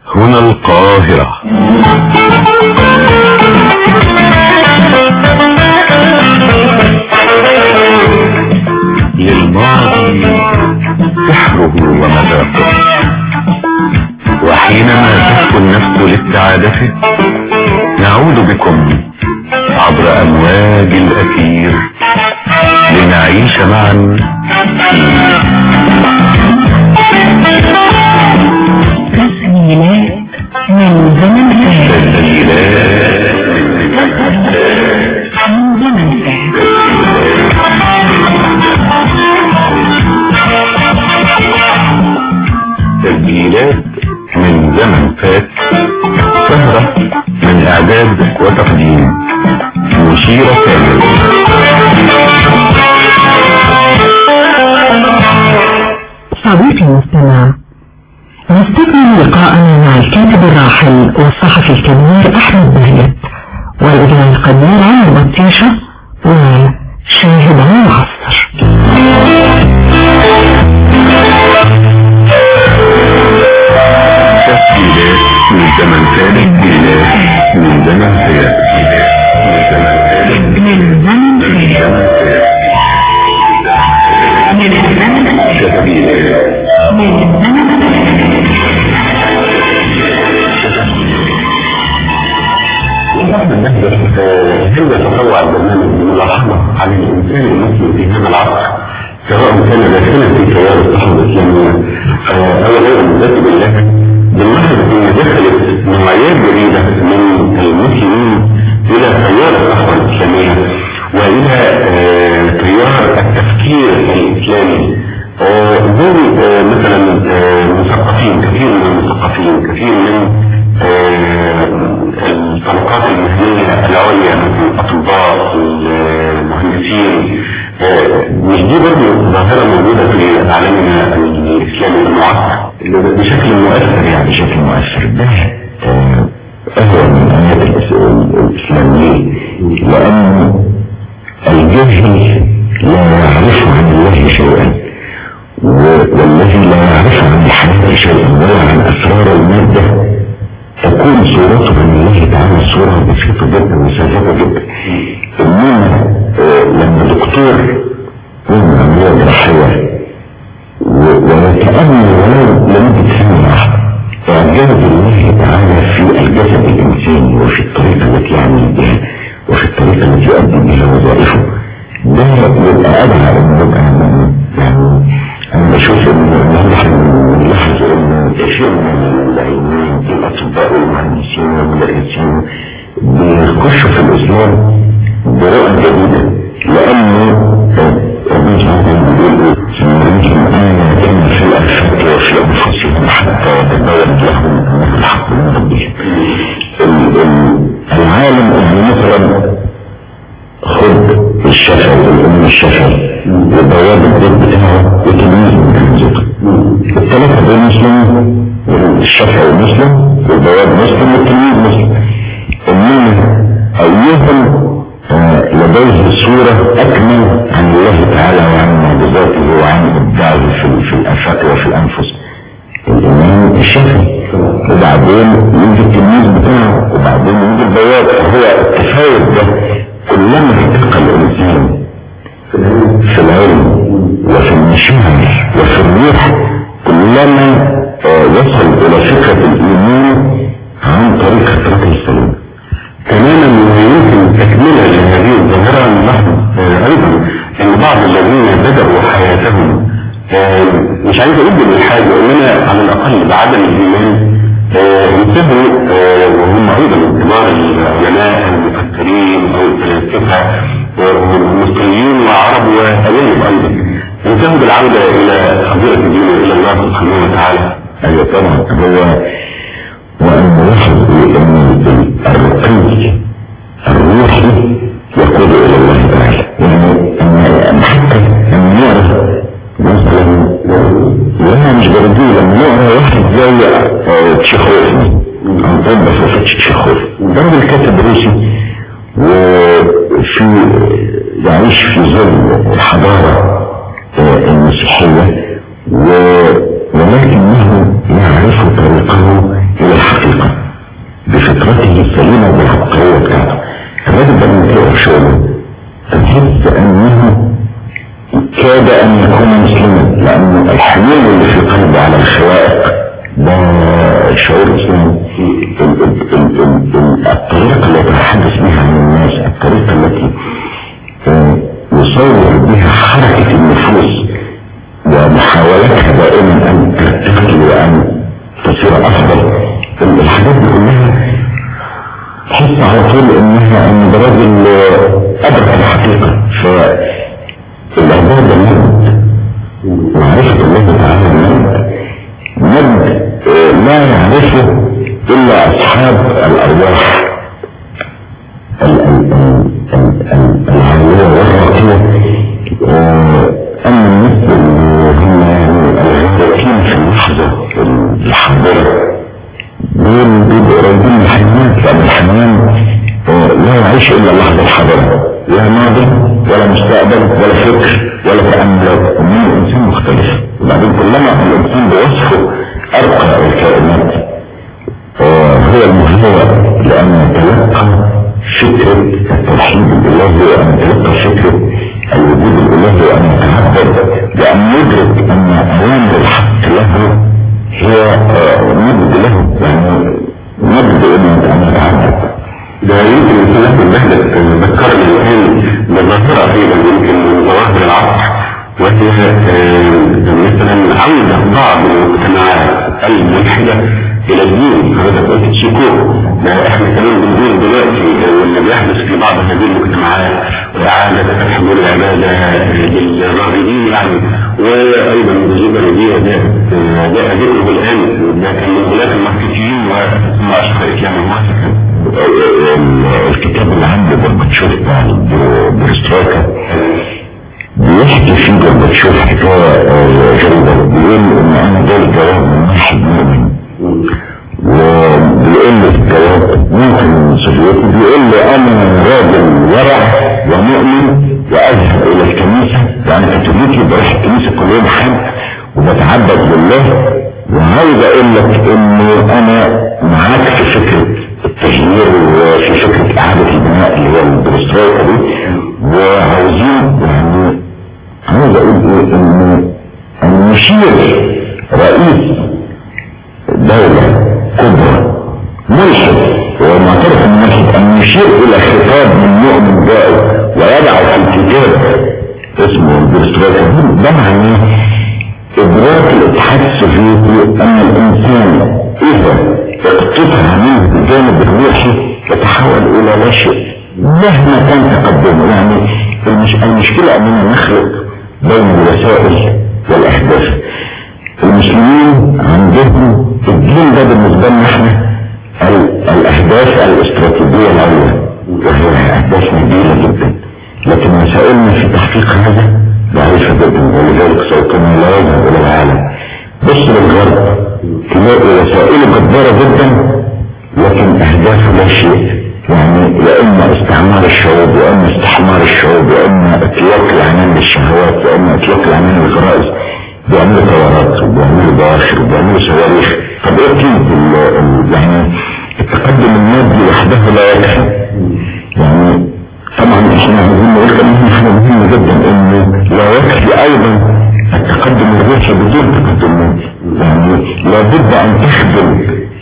هنا القاهرة للماضي سحره ومذاقه وحينما تهفو النفس للسعادة نعود بكم عبر أمواج الأثير لنعيش معا تسجيلات من زمن فات تسجيلات من زمن فات تسجيلات من زمن فات سهرة من إعداد وتقديم مشيرة كامل صديقي المستمع نستكمل لقاءنا مع الكاتب الراحل والصحفي الكبير أحمد بهجت والإذاعي القدير عمرو بطيشة وشاهد عن العصر تسجيلات من زمن فات تسجيلات من زمن فات من زمن فات من زمن فات تسجيلات من زمن فات بعد النهجة هي تطوع البرنامج بملاحظة على الإنسان المسلم في هذا العصر سواء كان داخلا في تيار الصحوة الإسلامية أو غير المنتسب لها بنلاحظ أن دخلت نوعيات جديدة من المسلمين إلى تيار الصحوة الإسلامية وإلى آه، تيار التفكير الإسلامي آه، زي آه، مثلا آه، مثقفين كثير من المثقفين كثير من آه، الطبقات المهنية العليا مثل الأطباء المهندسين آه، مش دي برضه ظاهرة موجودة في عالمنا الإسلامي المعاصر بشكل مؤثر يعني بشكل مؤثر ده آه، أهوى من آيات الإس- الإسلامية لأن الجاهل لا يعرف عن الله شيئا و- والذي لا يعرف عن الحياة شيئا ولا عن أسرار المادة تكون صورته من الله تعالى صورة بسيطة جدا وساذجة جدا إنما آه، لما دكتور يعمل عملية جراحية و- ويتأمل ولو لمدة ثانية واحدة إعجاز الله تعالى في الجسد الإنساني وفي الطريقة التي يعمل بها وفي الطريقة التي يؤدي بها وظائفه ده يبقى أدعى إنه يبقى من- يعني أنا بشوف إن نحن نلاحظ إن كثير من العلميين الأطباء والمهندسين والمدرسين بيخشوا في الإسلام برؤى جديدة لأنه ربنا سبحانه بيقول سنريهم آياتنا في الآفاق وفي أنفسهم حتى يتبين لهم أنه الحق من ربهم ال- ال- العالم اللي مثلا خد الشفا والأم الشفا وبواب البيت بتاعه وتلميذ من تلميذه الثلاثة دول مسلمين الشفا ومسلم والبواب مسلم والتلميذ مسلم إنما أيهم آه، لديه صورة أكمل عن الله تعالى وعن معجزاته وعن إبداعه في, في الآفاق وفي الأنفس الإمام الشافعي وبعدين يجي التلميذ بتاعه وبعدين يجي البواب فهو التفاوت ده كلما ارتقى الإنسان في العلم وفي المشاعر وفي الروح كلما آه، وصل إلى فكرة الإيمان عن طريق خطرته السليمة تماما ويمكن تكملة لهذه الظاهرة نلاحظ آه، أيضا أن بعض الذين بدأوا حياتهم آه، مش عايز أقول بالإلحاد وإنما على الأقل بعدم الإيمان آه، انتبهوا آه، وهم أيضا كبار العلماء المفكرين أو الفلاسفة والمصريين وعرب وأجانب أيضا انتهوا بالعودة إلى حضيرة الدين وإلى الله سبحانه وتعالى أيوة طبعا هو وأن نلاحظ أن الرقي الروحي يقود إلى الله تعالى يعني أن حتى أن نعرف مثلا وأنا مش برضي لما نقرا واحد زي آه، تشيخوف عن طب فلسفة تشيخوف ده راجل كاتب روسي وفي يعيش في ظل الحضارة آه، المسيحية و ولكنه يعرف طريقه إلى الشعور الاسلامي ال- ال- ال- ال- ال- الطريقه التي يتحدث بها عن الناس الطريقه التي آه، يصور بها حركه النفوس ومحاولتها دائما ان ترتقي وان تصير افضل ال- الحاجات دي كلها تحس على طول انها ان ده راجل آه، ادرك الحقيقه فالعباده مجد معرفه الله تعالى مجد مجد آه، لا يعرفه الا اصحاب الارواح ال- ال- ال- ال- العاليه والراقيه آه، اما الناس اللي هم يعني الغارقين في اللحظه الحاضره دول بيبقوا قريبين من الحيوانات لان الحيوان آه، لا يعيش الا اللحظه الحاضره لا ماضي ولا مستقبل ولا فكر ولا تاملات ومن الانسان مختلف وبعدين كلما الانسان بوصفه ارقى الكائنات آه، هو المهيأ لأن يتلقى فكرة التوحيد الإلهي وأن يتلقى فكرة الوجود الإلهي وأن يتعبد بأن يدرك أن أوامر الحق له هي آه، مجد له يعني مجد إن أن يتعبد ده يمكن الانسان الوحدة ذكرني الآن بظاهرة أيضا يمكن من ظواهر العصر وهي آه، مثلا عودة بعض المجتمعات الملحدة إلى الدين حضرتك قلت تشيكو ده احنا كمان بنقول دلوقتي آه، واللي بيحدث في بعض هذه المجتمعات وإعادة فتح دور العبادة آه، للراغبين يعني وأيضا بجيب الردية ده آه، ده ذكره الآن ده كان من غلاف الماركتيين وثم أشهر إسلام الموافقة الكتاب اللي عند gorbachev بتاع برسترايكا بيحكي فيه gorbachev حكاية آه، غريبة بيقول إن أنا جاي جواب من واحد مؤمن وبيقول لي في الجواب ممكن سوفيتي بيقول لي أنا راجل ورع ومؤمن وأذهب إلى الكنيسة يعني كاثوليكي بروح الكنيسة كل يوم حد وبتعبد لله وعاوز أقول لك إنه أنا معاك في فكرة التغيير وفي فكرة إعادة البناء اللي هي البرسترايكا دي وعاوزين يعني عاوز أقول إيه إن أن نشير رئيس دولة كبرى ملحد ومعترف من ملحد أن يشير إلى خطاب من مؤمن جائز ويضع في كتاب اسمه البرسترايكا ده معناه إدراك الاتحاد السوفيتي أن الإنسان إذا اقتطع منه الجانب الروحي يتحول إلى لا شيء مهما كان تقدمه يعني المش... المشكلة أننا نخلط بين الوسائل والأحداث المسلمين عندهم الدين ده بالنسبة لنا احنا ال- الأهداف الاستراتيجية العليا وهي أهداف نبيلة جدا لكن مسائلنا في تحقيق هذا ضعيفة جدا ولذلك صوتنا لا يذهب إلى العالم بص للغرب تلاقي وسائله جبارة جدا لكن أهدافه لا شيء يعني يا إما استعمار الشعوب يا إما استحمار الشعوب يا إما إطلاق العنان للشهوات يا إما إطلاق العنان للغرائز بيعملوا طيارات وبيعملوا بواخر وبيعملوا صواريخ طب ايه قيمة ال- ال- يعني التقدم المادي وحده لا يكفي يعني طبعا احنا عايزين نقول كمان حاجة مهمة جدا انه لا يكفي ايضا التقدم الروحي بدون تقدم مادي يعني لابد ان تخدم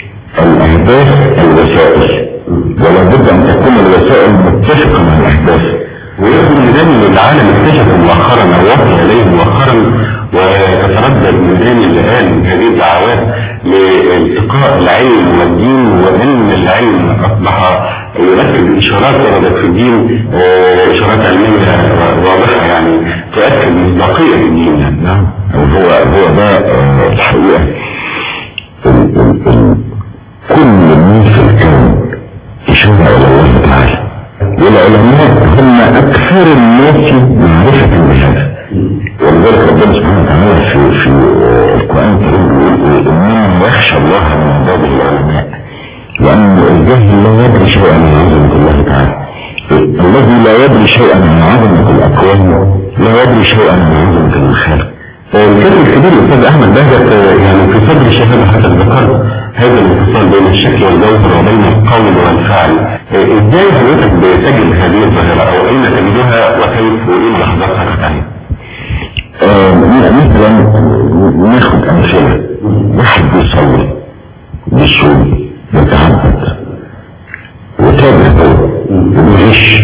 الاهداف الوسائل ولا بد ان تكون الوسائل متفقة مع الاهداف ويقول ده اللي العالم اكتشفه مؤخرا او وصل اليه مؤخرا وتتردد من ذهن اللي قال هذه الدعوات لالتقاء العلم والدين وان العلم اصبح يؤكد اشارات وردت في الدين آه، اشارات علميه واضحه يعني تؤكد مصداقيه الدين يعني. نعم هو هو ده آه، الحقيقة ال- ال- ال- كل من في الكون يشوف إلى الله تعالى والعلماء هم أكثر الناس معرفة بهذا ولذلك ربنا سبحانه وتعالى في في آه، القرآن الكريم بيقول إيه إنما يخشى الله من عباده العلماء لأن الجاهل لا يدري شيئا عن عظمة الله تعالى الذي لا يدري شيئا عن عظمة الأكوان لا يدري شيئا عن عظمة الخالق الكاتب الكبير الاستاذ احمد بهجت آه، يعني في صدر الشهاده حتى ذكرت هذا الانفصال بين الشكل والجوهر وبين القول والفعل آه، ازاي حضرتك بتجد هذه الظاهره او اين تجدها وكيف وايه ملاحظاتك عليها؟ آه، مثلا ناخد أمثلة واحد بيصلي بيصوم بيتعبد وتابع هو وبيغش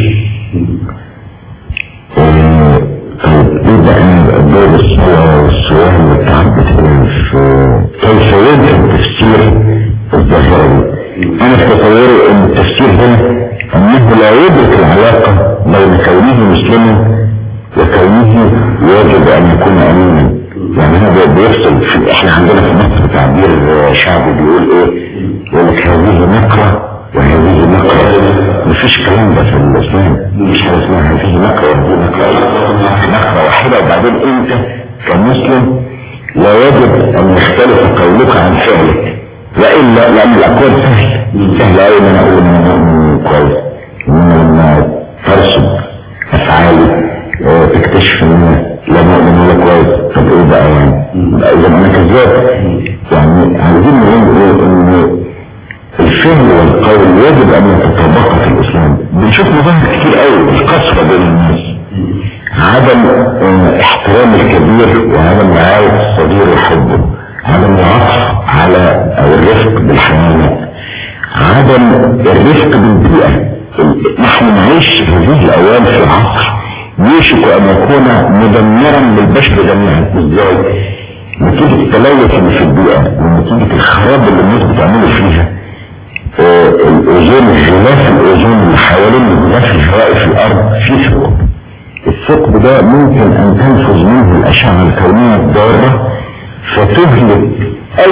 آه، طيب ايه بقى دور الصلاة والصيام والتعبد هنا في كيف يمكن تفسير الظاهرة دي؟ انا في تصوري ان التفسير هنا انه لا يدرك العلاقة بين كونه مسلما وكونه يجب ان يكون امينا يعني هذا بيفصل في احنا عندنا في مصر تعبير شعبي بيقول ايه يقول لك هذه نقرة وهذه نقرة مفيش كلام ده في الاسلام مش حاجة اسمها هذه نقرة وهذه نقرة نقرة واحدة وبعدين انت كمسلم لا يجب ان يختلف قولك عن فعلك والا لان الاقوال سهل سهل قوي ان انا اقول ان انا مؤمن كويس ان انا لما ترسب افعالي اه، تكتشف ان انا لا مؤمن ولا كويس طب ايه بقى يعني بقى اذا انا كذاب يعني عايزين نقول ايه ان الفهم والقول يجب ان يتطابقا في الاسلام بنشوف مظاهر كتير قوي القسوه بين الناس عدم اه، احترام الكبير وعدم رعايه الصغير وحبه عدم العطف على او الرفق بالحيوانات عدم الرفق بالبيئه نحن نعيش هذه الاوان في عصر يوشك ان يكون مدمرا للبشر جميعا ازاي نتيجة التلوث اللي في البيئة ونتيجة الخراب اللي الناس بتعمله فيها آه، الاوزون الغلاف الاوزون اللي حوالين الغلاف الهوائي في الارض فيه ثقب الثقب ده ممكن ان تنفذ منه الاشعة الكونية الضارة فتهلك اي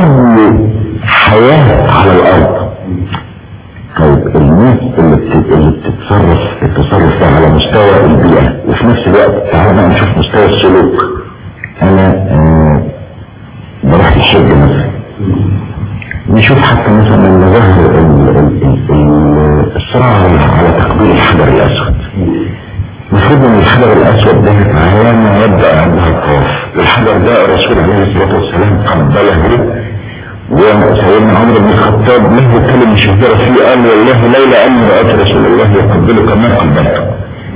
حياة على الارض طيب الناس اللي, بت... اللي بتتصرف التصرف ده على مستوى البيئة وفي نفس الوقت تعالى بقى نشوف مستوى السلوك انا آه بروح الحج مثلا نشوف حتى مثلا المظاهر ال- ال- ال- ال- الصراع على تقبيل الحجر الاسود المفروض ان الحجر الاسود ده علامة يبدأ عندها الطواف والحجر ده الرسول عليه الصلاة والسلام قبله وسيدنا عمر بن الخطاب له كلمة شهيرة فيه قال والله لولا أني رأيت رسول الله يقبلك ما قبلته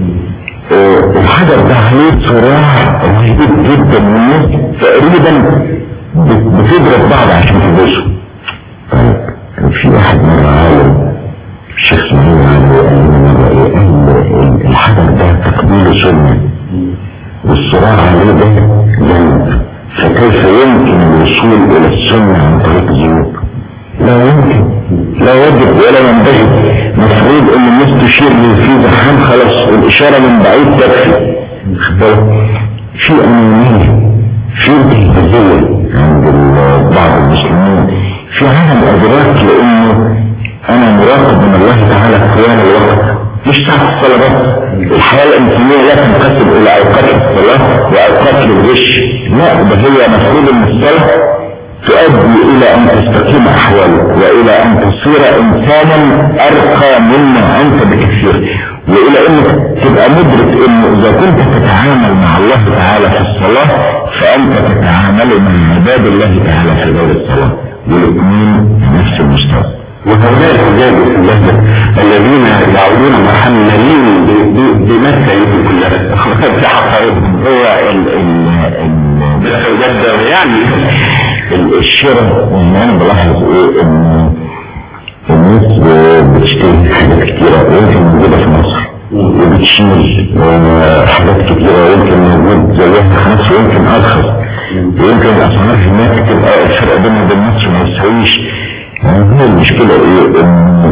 آه، الحجر ده عليه صراع رهيب جدا والناس تقريبا بت- بتضرب بعض عشان تبوسه طيب كان في واحد مرة عالم الشيخ اسماعيل عالم قال لنا مرة ايه قال الحجر ده تقبيله سنة والصراع عليه ده ذنب فكيف يمكن الوصول الى السنة عن طريق الذنوب لا يمكن لا يجب ولا ينبغي مفروض ان الناس تشير لي في زحام خلاص والاشارة من بعيد تكفي خد بالك؟ في انانية في انتهازية عند ال- بعض المسلمين في عدم ادراك لانه انا مراقب من الله تعالى قيام الوقت مش ساعة الصلاة بس الحياة الإنسانية لا تنقسم إلى أوقات الصلاة وأوقات للغش لا ده هي مفروض إن الصلاة تؤدي إلى أن تستقيم أحوالك وإلى أن تصير إنسانا أرقى مما أنت بكثير وإلى أنك تبقى مدرك أنه إذا كنت تتعامل مع الله تعالى في الصلاة فأنت تتعامل مع عباد الله تعالى في غير الصلاة والاثنين نفس المستوى وهؤلاء الرجال في الله الذين يعودون محملين ب- ب- بمكة يمكن كلها في حقائبهم هو ال ال ال بجد يعني ال- الشراء ان انا بلاحظ ايه ان الناس بتشتري حاجات كتيرة يمكن موجودة في مصر وبتشيل آه، حاجات كتيرة يمكن موجود زيها في مصر ويمكن ارخص ويمكن الاسعار هناك تبقى الفرق بينها وبين مصر ما يساويش يعني هي المشكلة ايه ان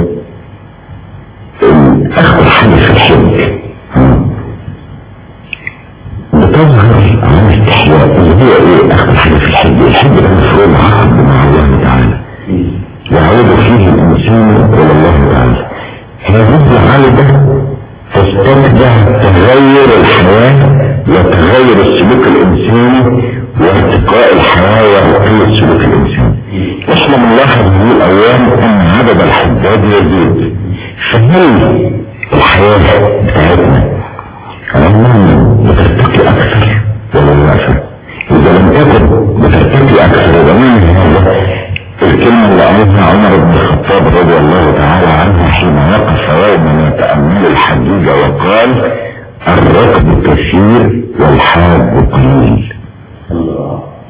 ال- اخر حاجة في الحج بتظهر عن استحياء اللي هي ايه اخر حاجة في الحج الحج ده مفروض عقد مع الله تعالى يعود فيه الانسان الى الله تعالى هذه العالبة تستتبع تغير الحياة وتغير السلوك الانساني وارتقاء الحياة ورقي السلوك الانساني احنا بنلاحظ هذه الايام ان عدد الحجاج يزيد فهل الحياة بتاعتنا عموما بترتقي اكثر ولا لا اذا لم تكن بترتقي اكثر ومن هذا الكلمة اللي قالها عمر بن الخطاب رضي الله تعالى عنه حين وقف يوما يتأمل الحجيج وقال الركب كثير والحاج قليل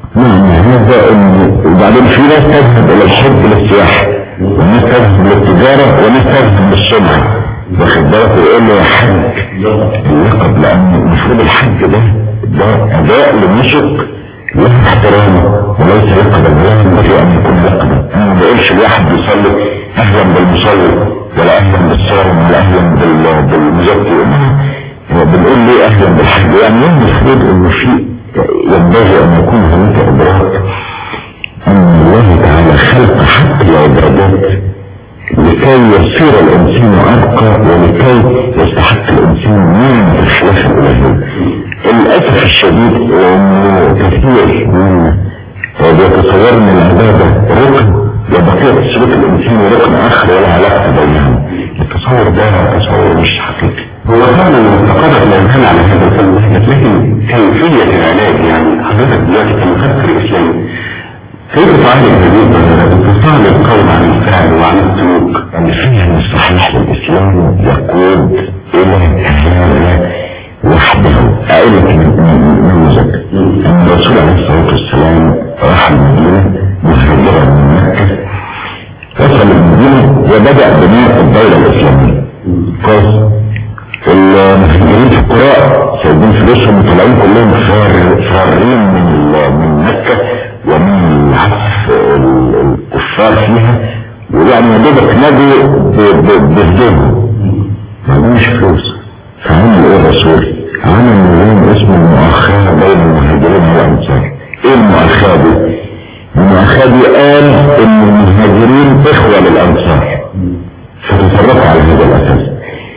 معنى هذا ان وبعدين في ناس تذهب الى الحب للسياحة وناس تذهب للتجارة وناس تذهب للسمعة واخد بالك ويقول له يا حج اللقب لان المفروض الحج ده ده اداء للنسك له احترامه وليس لقبا ولا ينبغي ان يكون لقبا انا ما بقولش الواحد بيصلي اهلا بالمصلي ولا اهلا بالصائم ولا اهلا بال- بالمزكي انما هو بنقول ليه اهلا بالحج يعني المفروض انه في ينبغي ان يكون هناك ادراك ان الله تعالى خلق حق العبادات لكي يصير الانسان ارقى ولكي يستحق الانسان نعمة الخلاف الالهي للاسف الشديد انه كثير من بيتصور ان العبادة ركن وبقية سلوك الانسان ركن اخر ولا علاقة بينهم التصور ده تصور مش حقيقي هو فعلا تقرر الإنسان على هذا الفن لكن كيفية العلاج يعني حضرتك دلوقتي كمفكر إسلامي كيف تعالج هذه الانفصال القول عن الفعل وعن السلوك؟ الفهم الصحيح للإسلام يقود إلى هذا وحده أقول لك نموذج أن الرسول عليه الصلاة والسلام راح المدينة مهاجرا من مكة وصل المدينة وبدأ بناء الدولة الإسلامية كويس المهاجرين في القراء سايبين فلوسهم وطالعين كلهم فار- فارين من ال- من مكة ومن عصف ال- الكفار فيها ويعني يا دوبك نجوا ب- ب- بهدومهم ما عندهمش فلوس فعمل ايه الرسول؟ عمل نظام اسمه المؤاخاة بين المهاجرين والأنصار ايه المؤاخاة دي؟ المؤاخاة دي قال ان المهاجرين اخوة للأنصار فتصرفوا على هذا الأساس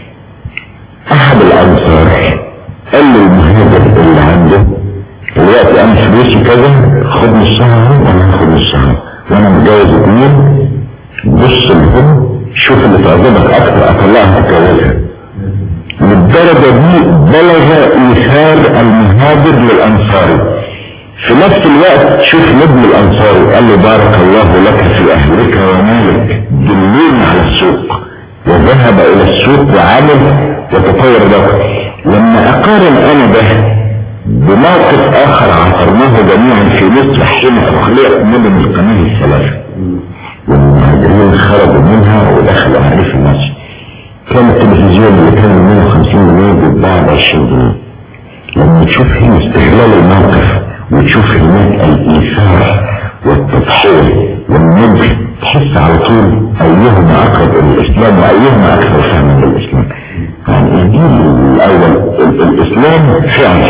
احد الانصار قال للمهاجر اللي عنده دلوقتي انا فلوسي كذا خد نصها وانا هاخد نصها وانا متجوز اتنين بص لهم شوف اللي تعجبك اكتر اطلعها تتجوزها للدرجة دي بلغ ايثار المهاجر للانصاري في نفس الوقت شوف نجم الانصاري قال له بارك الله لك في اهلك ومالك دلوني على السوق وذهب الى السوق وعمل وتطور له لما اقارن انا ده بموقف اخر عصرناه جميعا في مصر حين اخلقت مدن القناه الثلاثه والمهاجرين خرجوا منها ودخلوا عليه في مصر كان التلفزيون اللي كان ب 150 جنيه بيتباع ب 20 جنيه لما تشوف هنا استغلال الموقف وتشوف هناك الايثار والتضحية والنبل تحس على طول ايهما اقرب الى الاسلام وايهما اكثر فهما للاسلام يعني الجيل الاول ال- الاسلام فعل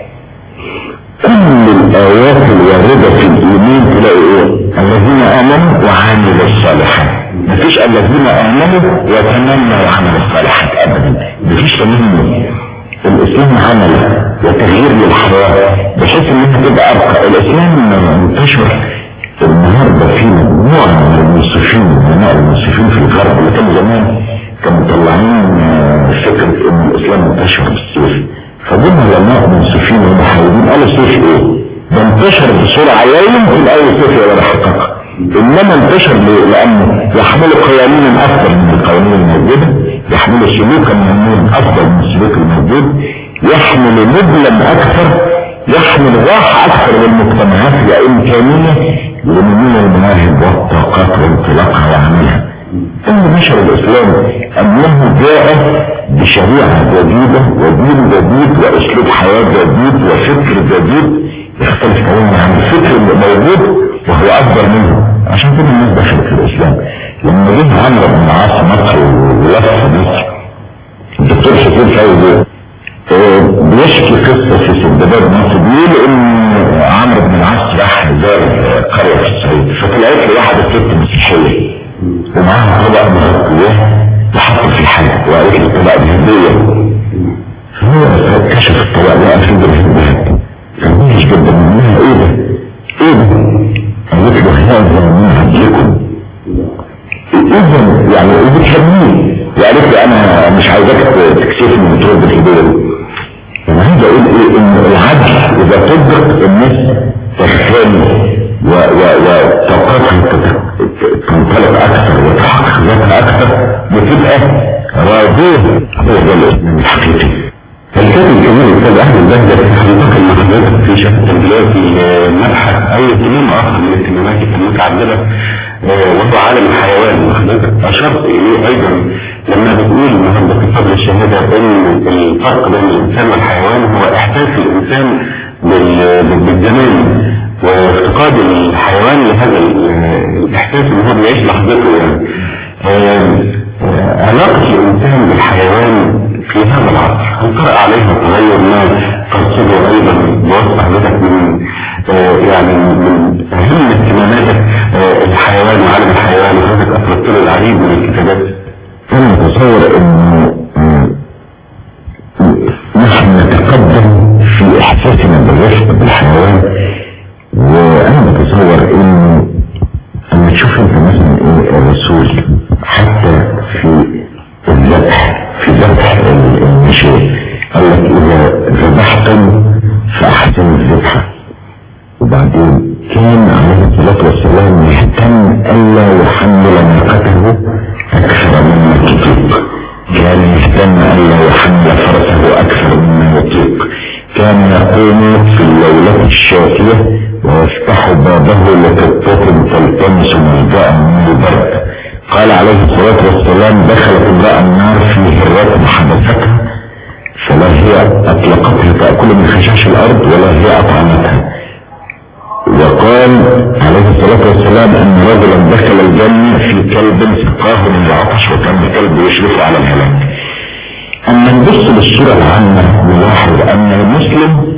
كل الايات الوارده في الايمان تلاقي ايه الذين امنوا وعملوا الصالحات مفيش الذين امنوا وتمنوا وعملوا الصالحات ابدا مفيش تمني الاسلام عمل وتغيير للحياه بحيث انها تبقى ابقى الاسلام منتشر النهارده في مجموعه من المنصفين علماء المنصفين في الغرب اللي كانوا زمان كانوا مطلعين آه، فكره ان الاسلام منتشر بالسيف فجم علماء منصفين ومحاولين قالوا السيف ايه؟ ده انتشر بسرعه لا يمكن اي سيف ولا حقيقه انما انتشر ليه؟ لانه يحمل قوانين افضل من القوانين الموجوده يحمل سلوكا ممنون افضل من السلوك الموجود يحمل نبلا اكثر يحمل راحة اكثر للمجتمعات وامكانية لنمو المواهب والطاقات وانطلاقها وعملها ان نشر الاسلام انه جاء بشريعة جديدة ودين جديد واسلوب حياة جديد وفكر جديد يختلف تماما عن الفكر اللي موجود وهو افضل منه عشان كده الناس دخلت في الاسلام لما جه عمرو بن العاص مصر ولف مصر الدكتور شكيل فوزي آه، بيحكي قصة في سندباد مصر بيقول ان عمرو بن العاص راح زار قرية في الصعيد فطلعت له واحدة ست مسيحية ومعاها طبق مغطياه وحط في حاجة وقالت له الطبق دي هدية فهو كشف الطبق لقى فيه درهم ذهب كان وحش جدا منها ايه ده؟ ايه ده؟ قالت له هذا من عدلكم اذا يعني بتحبني وقالت لي انا مش عايزاك تكسفني وترد الهديه دي انا عايز اقول ايه ان العدل اذا طبق الناس تختال و و وطاقتها تت- تنطلق اكثر وتحقق ذاتها اكثر بتبقى راضيه هو ده الاسلام الحقيقي الكاتب الكبير الاستاذ احمد بهجت هننتقل مع حضرتك في شهاده دلوقتي مبحث او اهتمام اخر من اهتماماتك المتعدده وهو عالم الحيوان وحضرتك اشرت اليه ايضا لما بتقول النهارده في فضل الشهاده ان الفرق بين الانسان والحيوان هو احساس الانسان بالزمان وافتقاد الحيوان لهذا الاحساس ان هو بيعيش لحظته يعني علاقة الإنسان بالحيوان في هذا العصر هل ترى عليها تغير ما ترصده أيضا بوصف حضرتك من يعني من أهم اهتماماتك الحيوان وعالم الحيوان وحضرتك أفردت له العديد من الكتابات أنا أتصور أنه نحن نتقدم في إحساسنا بالرفق بالحيوان وأنا بتصور أنه أما تشوف أنت مثلا إيه الرسول حتى في الذبح في ذبح المشاة قال لك إذا ذبحتم فأحسن الذبحة وبعدين كان عليه الصلاة والسلام يهتم ألا يحمل ناقته أكثر مما تطيق كان يهتم ألا يحمل فرسه أكثر مما يطيق كان يقوم في الليلة الشاتية ويفتح بابه لقطة تلتمس ملجأ من البرد قال عليه الصلاة والسلام دخلت امرأة النار في هرة حبستها فلا هي أطلقتها تأكل من خشاش الأرض ولا هي أطعمتها وقال عليه الصلاة والسلام أن رجلا دخل الجنة في كلب سقاه من العطش وكان الكلب يشرف على الهلاك أما نبص للصورة العامة نلاحظ أن المسلم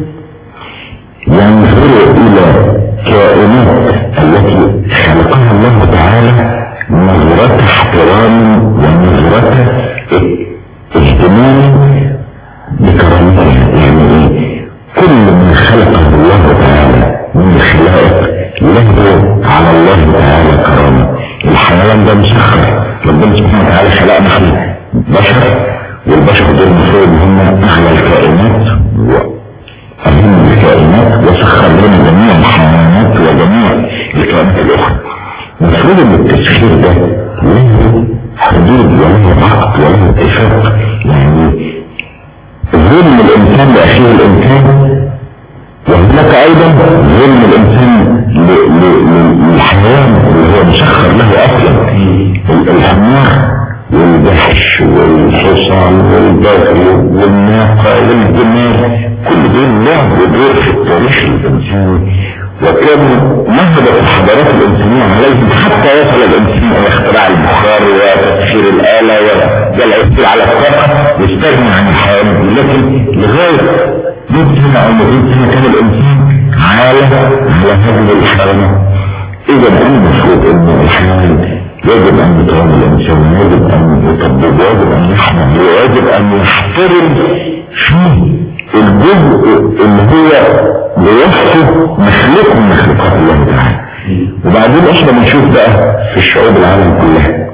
ينظر إلى كائنات التي خلقها الله تعالى نظرة احترام ونظرة اهتمام بكرامتها يعني ايه كل من خلقه الله تعالى من الخلائق له على الله تعالى كرامة الحيوان ده مسخر ربنا سبحانه وتعالى خلقنا احنا بشر والبشر دول المفروض هم اعلى الكائنات واهم الكائنات وسخر لنا جميع الحيوانات وجميع الكائنات الاخرى المفروض ان التسخير ده له حدود وله عقد وله اتفاق يعني ظلم الانسان لاخيه الانسان وهناك ايضا ظلم الانسان للحيوان اللي هو مسخر له اصلا الحمار والجحش والحصان والبغل والناقة والجمال كل دول لعبوا دور في التاريخ الانساني وكانوا نهضت الحضارات الإنسانية عليهم حتى وصل الإنسان إلى اختراع البخار وتسخير الآلة والعثور على الطاقة يستغني عن الحيوانات لكن لغاية 100 سنة أو 200 سنة كان الإنسان عالة على هذه الحيوانات إذا المفروض أن الحيوان يجب أن يكرم الإنسان يجب أن يطبب يجب أن يحمل ويجب أن يحترم فيه الجزء اللي هو بوصفه مخلوق من مخلوقات الله تعالى وبعدين احنا بنشوف بقى في الشعوب العالم كلها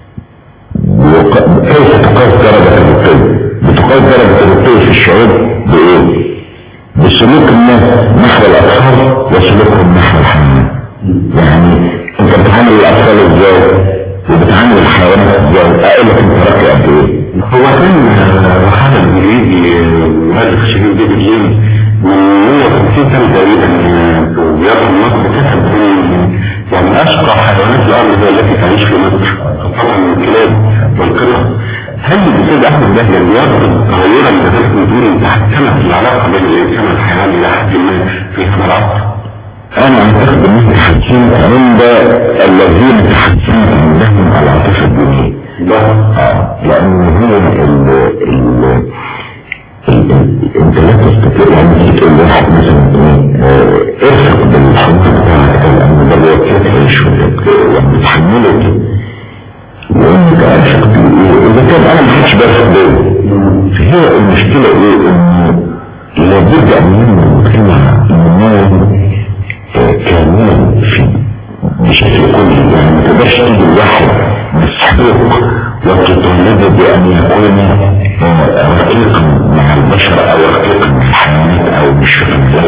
كيف تقاس درجة الرقي بتقاس درجة الرقي في الشعوب بايه بسلوك الناس نحو الاطفال وسلوكهم نحو الحيوان يعني انت بتعامل الاطفال ازاي وبتعامل الحيوانات ازاي اقول لك انت راقي قد ايه هو كان رحالة الانجليزي مؤلف شهير ديفيد جيمس من 150 سنة تقريبا بيرحم مصر كتب يعني اشقى حيوانات الارض هي التي تعيش في مصر خاصة الكلاب والقطط هل الاستاذ احمد بهجة يرصد تغيرا لذلك نقول تحكمت العلاقة بين الانسان والحيوان الى حد ما في هذا العصر؟ انا اعتقد انه تحكمت عند الذين تحكمت عندهم العاطفة الدينية لأن هي ال ال انت لا تستطيع يعني تقول لواحد مثلا ايه ارفق بالحب بتاعك لأن ده بيوكلك عيش يعني بتحمله كده وانك ارفق بايه اذا كان انا ما كنتش برفق بيه هي المشكلة ايه انه لابد ان ينمو المجتمع ينمو كاملا في بشكل كلي يعني ما تقدرش تيجي الواحد مسحوق وتطالبه بأن يكون رقيقا مع البشر أو رقيقا مع الحيوانات أو مش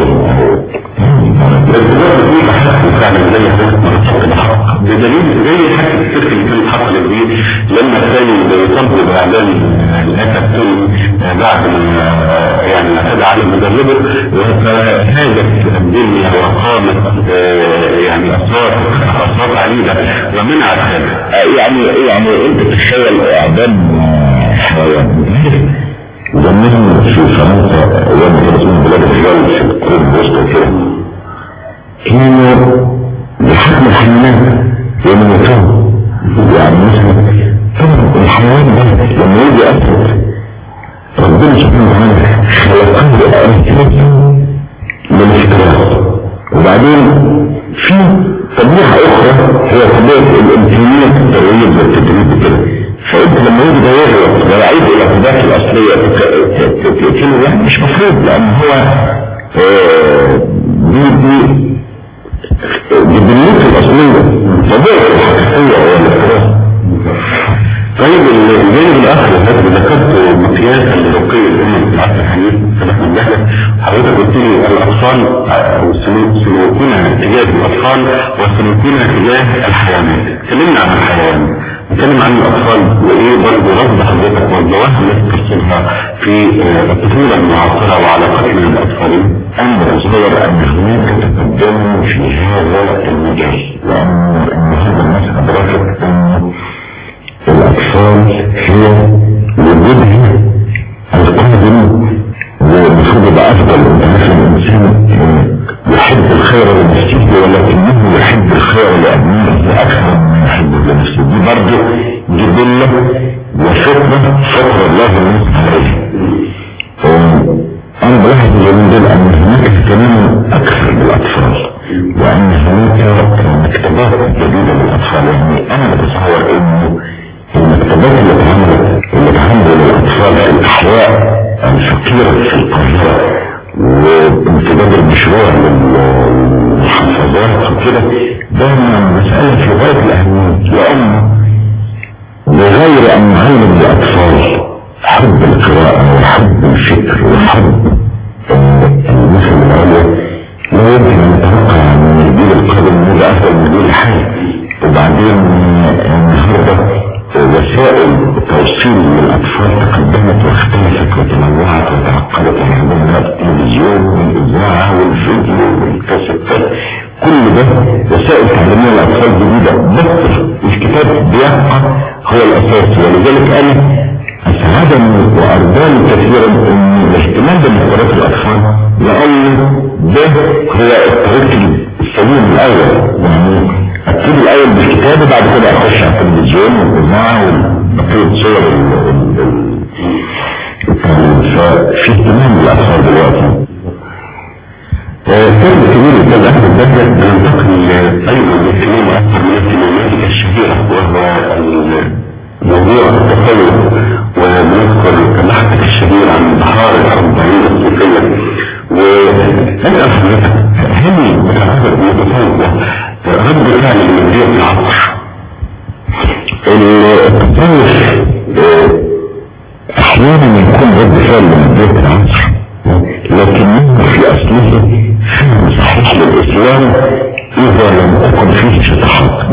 بدليل زي حتى السيرك اللي كانت حصلت دي لما كان بيطبق اعلان الاسد بعد ما يعني اعتدى على مدربه فهاجت الدنيا وقامت يعني اصوات اصوات عنيده ومنعت هذا يعني يعني انت تتخيل اعدام حيوان زمان في فرنسا يوم كانت بلاد الرجال في القرون الوسطى كده كانوا بحكم الحيوانات يموتون يعني مثلا طبعا الحيوان ده لما يجي أسد ربنا سبحانه وتعالى خلقه أسد للافتراض وبعدين في طبيعة أخرى هي طبيعة الإمكانيات التدريب والتدريب وكده فأنت لما يجي ده يغلط ويعيد إلى الطبيعة الأصلية تقتله يعني مش مفروض لأن هو دي دي بالنسبة الأصلية طبيعة الحقيقية هو الافتراض طيب الجانب الاخر الذي ذكرت مقياسا لرقي الامم في العصر الحديث سبق من جهلك حضرتك قلت لي الاطفال او سلوكنا تجاه الاطفال وسلوكنا تجاه الحيوانات اتكلمنا عن الحيوان نتكلم عن الاطفال وايه برضه رفض حضرتك والظواهر التي ترسلها في الطفوله المعاصره وعلاقتنا بالاطفال أنا أتصور أن هناك تقدم في هذا المجال وأن أن هذا الناس أدركت أن الأطفال هي وجودها القادم والمفروض يبقى أفضل أن مثلا الإنسان يحب الخير لنفسه ولكنه يحب الخير لأبنائه أكثر من يحبه لنفسه دي برضه جبلة وفطرة فطرة الله الناس عليها أنا بلاحظ اليومين دول أن هناك اهتمام أكثر بالأطفال وأن هناك مكتبات جديدة للأطفال يعني أنا بتصور إنه المكتبات اللي اتعملت اللي اتعملت للأطفال في الأحياء الفقيرة في القاهرة وامتداد المشروع للمحافظات وكده ده مسألة في غاية الأهمية لأنه بغير أن نعلم الأطفال حب القراءة وحب الفكر وحب المثل العليا لا يمكن أن نتوقع من الجيل القادم أنه يبقى أفضل من الجيل الحالي وبعدين النهارده وسائل التوصيل للأطفال تقدمت واختلفت وتنوعت وتعقدت عندنا التلفزيون والإذاعة والفيديو والكاسيتات كل ده وسائل تعليمية للأطفال جديدة بس الكتاب بيبقى هو الأساس ولذلك أنا أسعدني وأرضاني كثيرا أن الاهتمام بمقدرات الأطفال لأن ده هو الطريق السليم الأول يعني ابتدي الاول بالكتاب وبعد كده اخش على التلفزيون والاذاعه وبقيه صور ففي اهتمام بالاطفال دلوقتي الكتاب الكبير الكتاب احمد بدر بينتقل ايضا لاهتمام اكثر من اهتماماته الشهيره وهو موضوع التفوق ونذكر اللحظة الشهير عن بحار الأربعين الصوفية ونسأل حضرتك هل متعرض المتفوق رد فعل المدير في العصر التصوف احيانا يكون رد فعل المدير في العصر لكنه في اصله فهم صحيح للاسلام اذا لم تكن فيه شطحات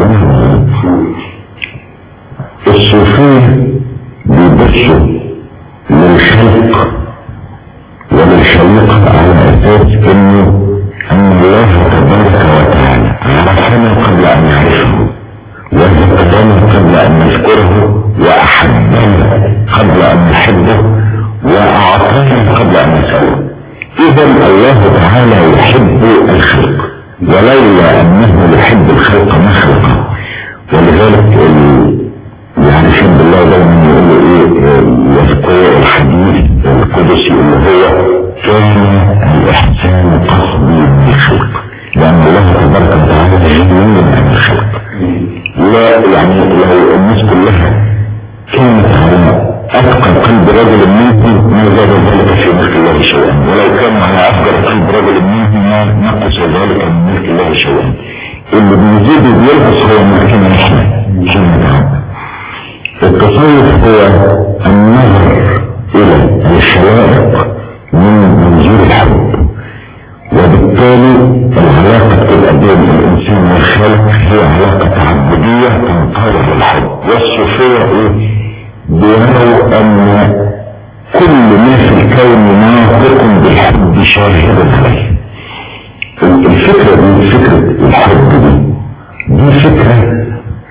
الصوفية بيبصوا للخلق وللخلق على اساس انه ان الله تبارك وتعالى عرفنا قبل ان نعرفه وذكرنا قبل ان نذكره واحبنا قبل ان نحبه واعطانا قبل ان نسأله اذا الله تعالى يحب الخلق ولولا انه يحب الخلق ما خلقه ولذلك يعني شد الله دايما يقول ايه يذكر الحديث القدسي اللي هو كان الاحسان قصدي بالخلق لان الله تبارك وتعالى غني عن الخلق لا يعني لو الناس كلها كانت على اتقى قلب رجل منكم ما زاد ذلك في ملك الله شيئا ولو كان على افجر قلب رجل منكم ما نقص ذلك من ملك الله شيئا اللي بيزيد وبينقص هو ملكنا احنا كلمة نتعبد التصوف هو النظر الى الخلائق من منظور الحب وبالتالي العلاقة الأبين الإنسان والخالق هي علاقة تعبدية تنطلق الحب والصوفية إيه؟ بيروا أن كل ما في الكون ناطق بالحب شاهد عليه الفكرة دي فكرة الحب دي دي فكرة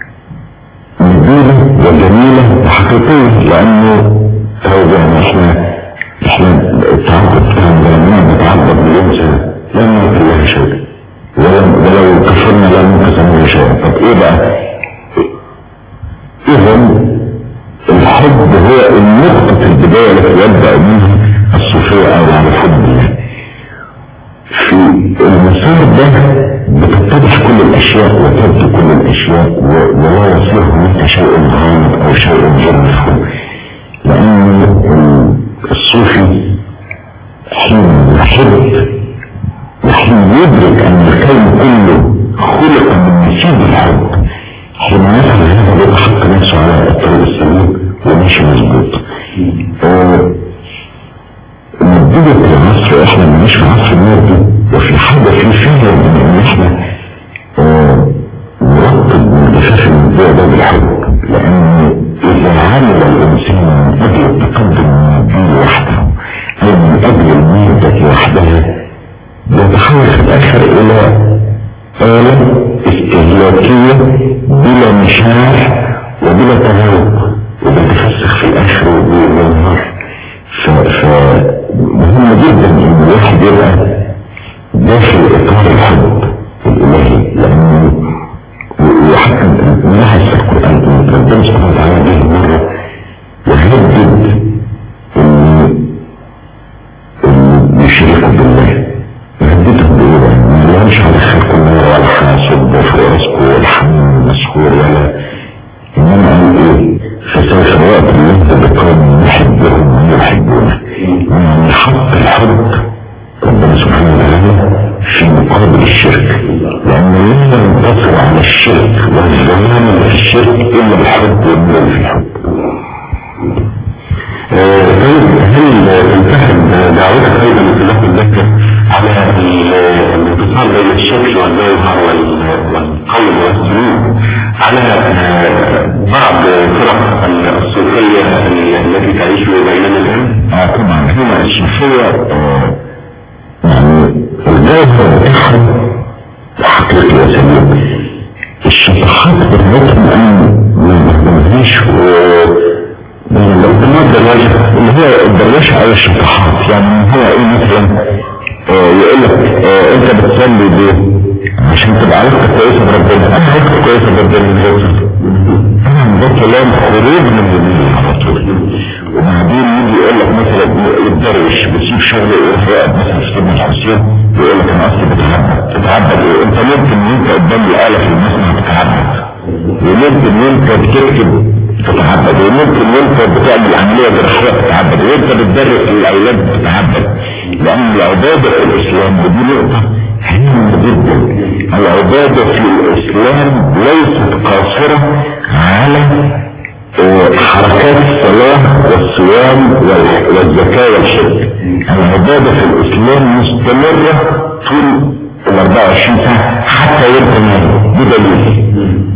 نبيلة وجميلة وحقيقية لأنه هو يعني احنا احنا التعبد كان لما نتعبد مليون سنة لم يكن لها شيء ولو, ولو كفرنا لم يكن لها شيء طب ايه بقى اذا الحب هو النقطة البداية التي يبدأ منها الصوفية او على حب الله في المسار ده بتتضح كل الاشياء وتبدو كل الاشياء ولا يصير هناك شيء غامض او شيء غير مفهوم لان الصوفي حين يحب وحين يدرك ان الكون كله خلق من نسيب الحب حين يفعل هذا يضحك نفسه على الطريق السليم وماشي مظبوط مددة العصر احنا مش في عصر المادي وفي حاجة في فعلا ان احنا نرتب من جفاف الموضوع ده بالحب لان اذا عمل الانسان من اجل التقدم المادي وحده او من اجل المادة وحدها بيتحول في الاخر الى آلة استهلاكية بلا مشاعر وبلا تذوق وبتفسخ في الاخر وبينهار فمهم جدا ان الواحد يبقى داخل اطار الحب الالهي لانه وحتى نلاحظ في القران ان ربنا سبحانه وتعالى به مره يهدد ان يشركوا بالله يهددهم بايه بقى؟ ما لهمش على خلق النار ولا حاسب وفوق رزقه والحميم المسحور ولا انما قال ايه فسوف يأتي الله بقوم يحبهم ويحبونه يعني حق الحب ربنا سبحانه وتعالى في مقابل الشرك لأنه لا ينتصر على الشرك والزمان اللي في الشرك إلا بالحب والنور في الحب طيب هل تنتحل دعوتك ايضا في الله الذكر على الاتصال بين الشكل والجوهر والقول والسلوك على بعض فرق الصوفية التي تعيش بيننا الآن؟ اه طبعا هنا الصوفية يعني الجوهر بتاعهم حقيقي يا سليم الشطحات بتاعتهم انا ما بفهمهاش الدراجة اللي هو الدراجة على الشطحات يعني هو ايه مثلا آه يقول لك آه انت بتصلي ليه عشان تبقى علاقتك كويسة بربنا انا علاقتك كويسة بربنا من غير طبعا ده كلام خروج من الدين على طول وبعدين يجي يقول لك مثلا الدرويش بتسيب شغله ويروح يقعد مثلا في سيدنا الحسين يقول لك انا اصلي بتعبد تتعبد ايه انت ممكن وانت قدام الاله في المصنع تتعبد وممكن وانت بتكتب تتعبد وممكن وانت بتعمل عملية جراحية تتعبد وانت بتدرس للأولاد تتعبد لأن العبادة في الإسلام ودي نقطة هامة جدا العبادة في الإسلام ليست قاصرة على حركات الصلاة والصيام والزكاة والحج العبادة في الإسلام مستمرة طول ال 24 ساعة حتى يبقى بدليل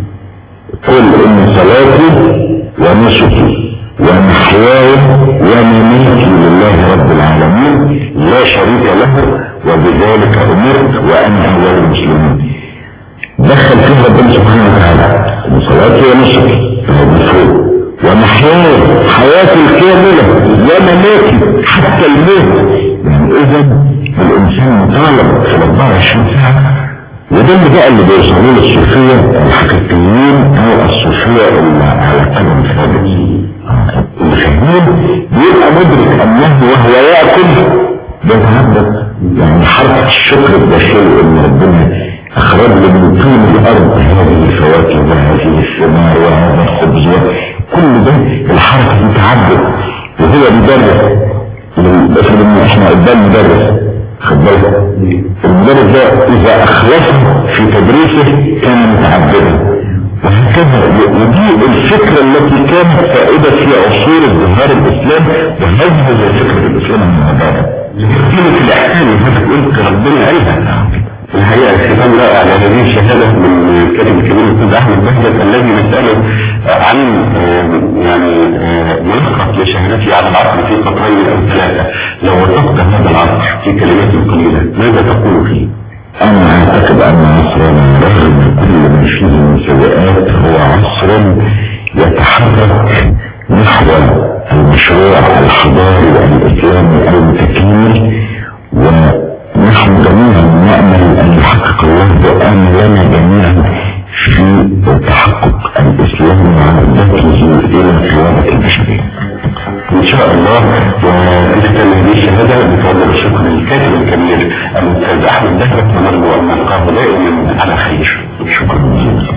قل إن صلاتي ونسكي ومحياي ومماتي لله رب العالمين لا شريك له وبذلك امرت وانا اول المسلمين دخل فيها ربنا سبحانه وتعالى صلاتي ونسكي المفروض ومحياي حياتي الكاملة ومماتي حتى الموت يعني اذا الانسان مطالب في 24 ساعة وده اللي بقى اللي بيوصلوا الصوفية الحقيقيين او الصوفية اللي على قدم ثابت اللي فاهمين بيبقى مدرك انه وهو ياكل بيتعبد يعني حركة الشكر الداخلي ان ربنا اخرج له من طين الارض هذه الفواكه وهذه الثمار وهذا الخبز كل ده الحركة دي تعبد وهو بيدرس افرض ان احنا قدام مدرس خد بالك المدرس ده اذا اخلصه في تدريسه كان متعبدا وهكذا ودي الفكرة التي كانت سائدة في عصور الظهار الاسلام وهذه هي فكرة الاسلام من العبادة قيمة الاحسان هذا قلت ربنا قالها الحقيقة الختام رائع على هذه الشهادة من الكاتب الكبير الأستاذ أحمد بهجت الذي نسأله عن يعني ملخص لشهادته النبي عن العصر في سطرين او ثلاثة لو وصفت هذا العصر في كلمات قليلة ماذا تقول فيه؟ أنا أعتقد أن عصرنا رغم كل ما فيه من سيئات هو عصر يتحرك نحو المشروع الحضاري الإسلامي المتكامل ونحن جميعا نأمل أن يحقق الله أملنا جميعا في تحقق الإسلام وعودته إلى قيادة البشرية. ان شاء الله وتختم هذه الشهادة بفضل الشكر للكاتب الكبير الاستاذ احمد دهبت ونرجو ان نلقاه دائما على خير شكرا جزيلا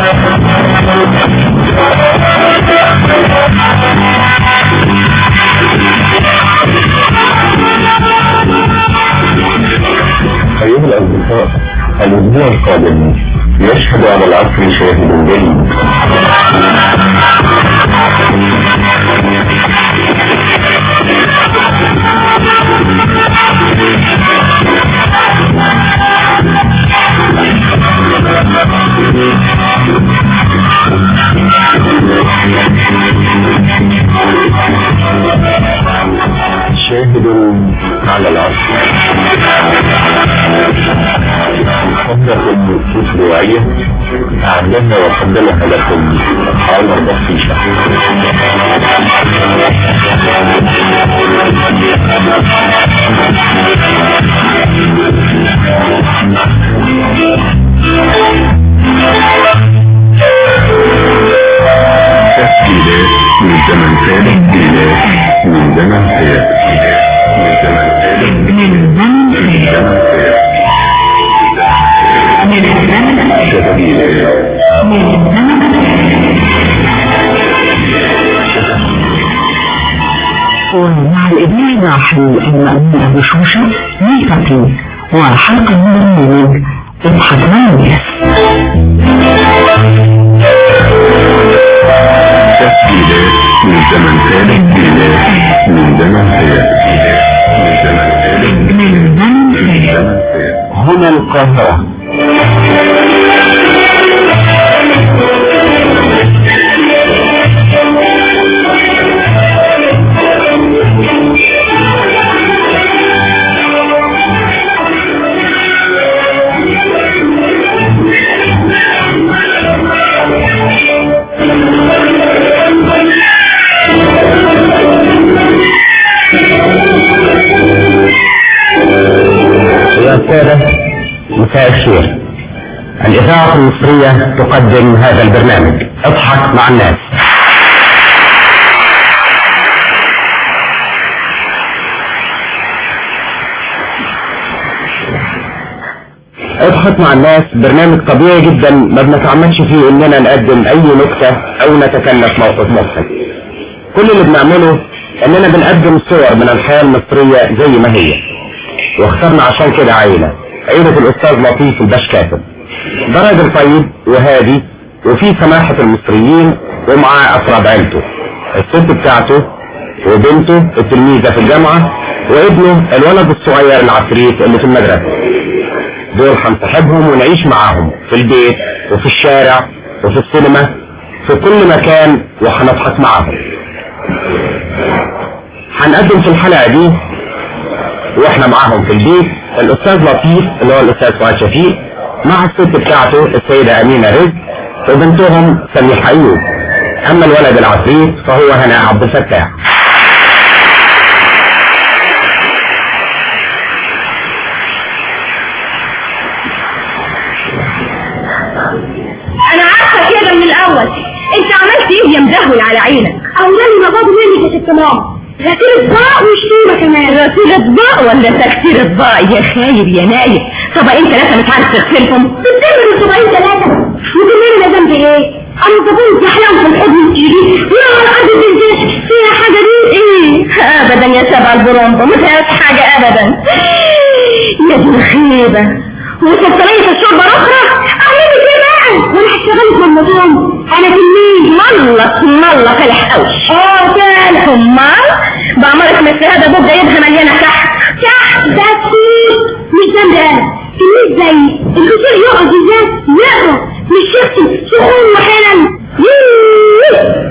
أيها الأصدقاء الأسبوع القادم يشهد على العصر شاهد جيد شاهد على العصر محاضرة أسبوعية أعدها وقدمها لكم عمر بطيشة تسجيلات من زمن سابق تسجيلات من زمن سابق من زمن سابق من زمن من زمن سابق من زمن تسجيلات من زمن ومع الإبناء الراحل المأمون أبو شوشة نلتقي وحلقة من برنامج اضحك مع الناس تسجيلات من زمن سابق تسجيلات من زمن سابق من زمن سابق من زمن من سابق زمن سابق هنا القاهرة يا سادة مساء الخير الإذاعة المصرية تقدم هذا البرنامج اضحك مع الناس اضحك مع الناس برنامج طبيعي جدا ما بنتعمدش فيه اننا نقدم اي نكتة او نتكلف موقف مضحك كل اللي بنعمله اننا بنقدم صور من الحياة المصرية زي ما هي واخترنا عشان كده عيلة عيلة الأستاذ لطيف الباش كاتب ده راجل طيب وهادي وفي سماحة المصريين ومعاه أفراد عيلته الست بتاعته وبنته التلميذة في الجامعة وابنه الولد الصغير العفريت اللي في المدرسة دول هنصاحبهم ونعيش معاهم في البيت وفي الشارع وفي السينما في كل مكان وهنضحك معاهم هنقدم في الحلقة دي واحنا معاهم في البيت الاستاذ لطيف اللي هو الاستاذ فؤاد شفيق مع الست بتاعته السيدة امينة رزق وبنتهم سميحة ايوب اما الولد العفريت فهو هناء عبد الفتاح انا عارفه كده من الاول انت عملت ايه يا مدهول على عينك اولاني ما باضوا منك يا ست ماما غسيل اطباق وشتيمه كمان غسيل اطباق ولا تكسير اطباق يا خايب يا نايب طبقين ثلاثه مش عارف تغسلهم بتعمل طبقين ثلاثه وتقولي لي ذنب ايه انا طبقين زحلان في الحضن تجيبي يا على الارض تنزل فيها حاجه دي ايه ابدا يا سبع البرومبو ما فيهاش حاجه ابدا يا دي الخيبه وتبطلية الشوربة الأخرى أعملي كده بقى وأنا هشتغلك من النظام أنا تلميذ ملط ملط الحوش اه فعلا أمال بعمرك مثل هذا أبوك جايبها مليانة تحت تحت ده كتير مش ذنب أنا تلميذ زي الكتير يقعد ازاي يقرا مش يكتب سخون وحلل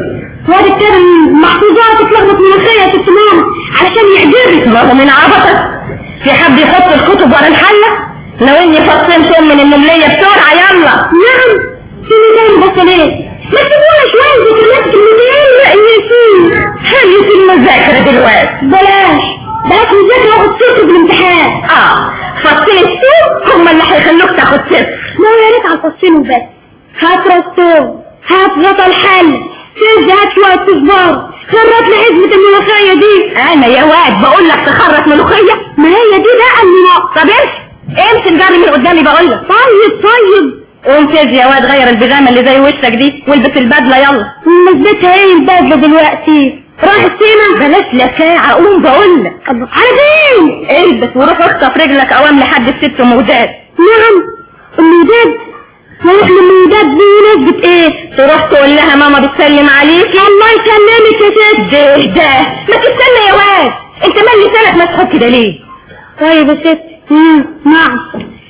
واد كتاب المحفوظات اتلخبط من الخير يا ست ماما علشان يعجبك ما هو من عبطك في حد يحط الكتب ورا الحلة لو اني فصين سم من النملية بسرعة يلا نعم في ميزان بس ليه ما تسيبونا شوية ذكريات الميزان لا ياسين خلي في المذاكرة دلوقتي بلاش بلاش مذاكرة واخد صفر بالامتحان اه فصين السوق هم اللي هيخلوك تاخد صفر ما هو يا ريت على الفصين وبس هات رستون هات غطا الحل سد هات شوية صفار خرط لي حزمة الملوخية دي انا يا واد بقول لك تخرط ملوخية ما هي دي بقى اللي ناقصة طب امشي امشي نجري من قدامي بقول لك طيب طيب قوم تجي يا واد غير البيجامه اللي زي وشك دي والبس البدله يلا نسبتها ايه البدلة دلوقتي راح السيما بلاش لكاعة قوم بقول لك على فين البس وروح اخطف رجلك قوام لحد الست مودات نعم الموداد نروح للموداد دي نسبة ايه تروح تقول لها ماما بتسلم عليكي الله يسلمك يا ست ده ده ما تستنى يا واد انت مال لسانك مسحوق كده ليه طيب يا ست مم، نعم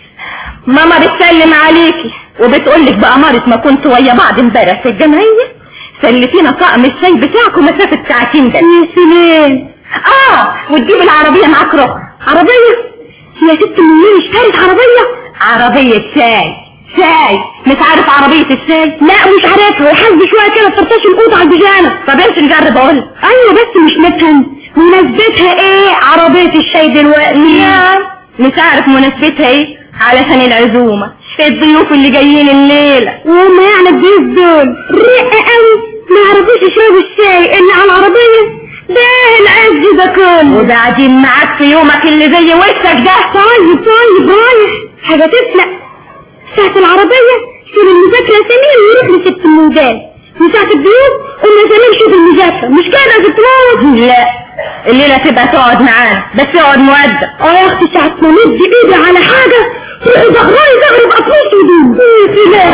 ماما بتسلم عليكي وبتقول لك بأمارة ما كنتوا ويا بعض امبارح في الجمعية سلفينا طقم الشاي بتاعكم مسافة ساعتين ده يا سلام اه وتجيب العربية معاك روح عربية يا ست منين اشترت عربية عربية شاي شاي مش عارف عربية الشاي لا مش عارفها وحاسبي شوية كده فرطاش القوط على البيجامة طب امشي نجرب اقول ايوه بس مش نفهم مناسبتها ايه عربية الشاي دلوقتي يا مش عارف مناسبتها ايه علشان العزومة الضيوف اللي جايين الليلة وهم يعني الضيوف دول رقة قوي ما يعرفوش يشربوا الشاي الا على العربية ده العز ده كله وبعدين معاك في يومك اللي زي وشك ده طيب طيب رايح حاجة تفلق ساعة العربية سيب المذاكرة يا سمير ويروح لست المودات وساعة الضيوف قلنا يا سمير شوف المذاكرة مش كده يا ست روز لا الليلة تبقى تقعد معانا بس اقعد مؤدب اه يا اختي ساعة ما مد ايدي على حاجة تروحي زغراني زغري بقطوش هدوم ايه كده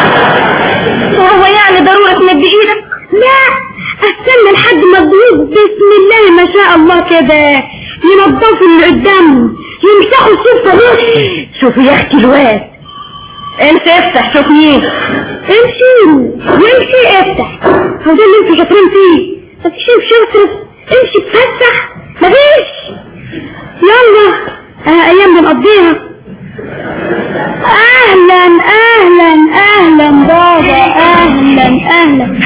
وهو يعني ضرورة تمد ايدك لا استنى لحد ما الضيوف بسم الله ما شاء الله كده ينضفوا اللي قدامهم يمسحوا السفرة بس شوفي يا اختي الواد انت افتح شوف مين امشي امشي افتح هو ده اللي انتوا شاطرين فيه مفيش امشي اصرف امشي اتفسح مفيش يلا اه ايام بنقضيها اهلا اهلا اهلا بابا اهلا اهلا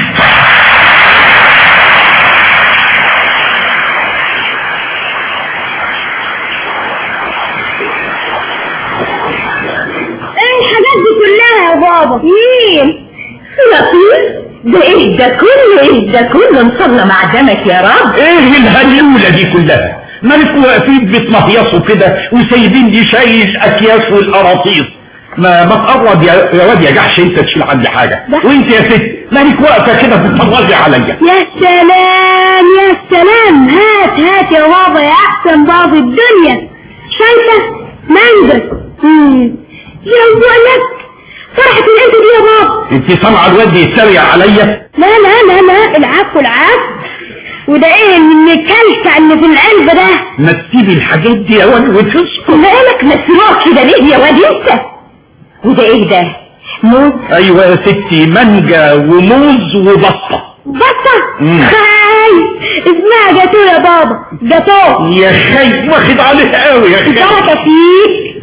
ايه الحاجات دي كلها يا بابا مين لطيف ده ايه ده كله ايه ده كله نصلى مع دمك يا رب ايه الهلولة دي كلها مالك واقفين بتمهيصوا كده وسايبين لي شاي الاكياس والقراطيس ما ما تقرب يا يا واد يا جحش انت تشيل عندي حاجه ده- وانت يا ست مالك واقفه كده بتتفرجي عليا يا سلام يا سلام هات هات يا بابا يا احسن بابا الدنيا شايفه منظر مم. يا ولد فرحة الانت دي يا بابا انت سامعه الواد يتريق عليا لا لا لا لا العفو العفو وده ايه اللي كلكع اللي في القلب ده ما تسيبي الحاجات دي يا واد وتسكت مالك مسروق كده ليه يا واد انت وده ايه ده موز ايوه يا ستي مانجا وموز وبطه بطة مم. هاي اسمها جاتو يا بابا جاتو يا خي واخد عليه قوي يا خي بركة فيك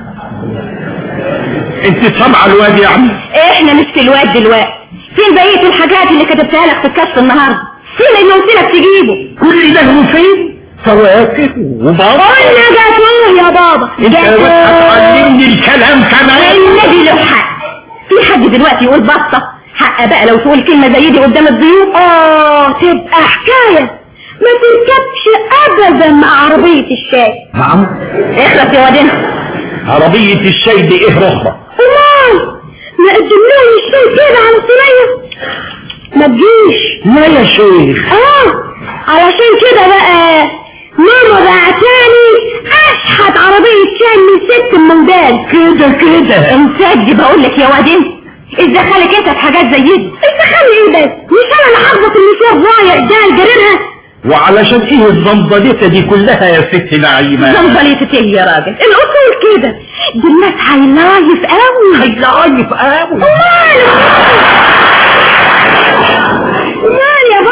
انت سامعه الواد يا عم احنا مش في الواد دلوقتي فين بقية الحاجات اللي كتبتها لك في الكشف النهارده فين اللي قلت لك تجيبه كل ده هو فين فواكه وبطه قلنا جاتو يا بابا انت هتعلمني الكلام كمان النبي له حق في حد دلوقتي يقول بطة حق بقى لو تقول كلمة زي دي قدام الضيوف اه تبقى حكاية ما تركبش ابدا مع عربية الشاي نعم اخلص يا وادنا عربية الشاي دي ايه رخبة امال ما قدمناش الشاي كده على الصينية ما تجيش لا يا شيخ اه علشان كده بقى ماما بعتاني اشحت عربية شاي من ست المودال كده كده انساج بقول لك يا وادين ازاي خالك انت في حاجات زي دي انت خلي ايه بس مش انا اللي حافظة المشوار ضايع ده جريرها وعلشان ايه الزنبليطة دي كلها يا ست نعيمة زنبليتة ايه يا راجل الاصول كده دي الناس هيلايف قوي هيلايف قوي امال امال يا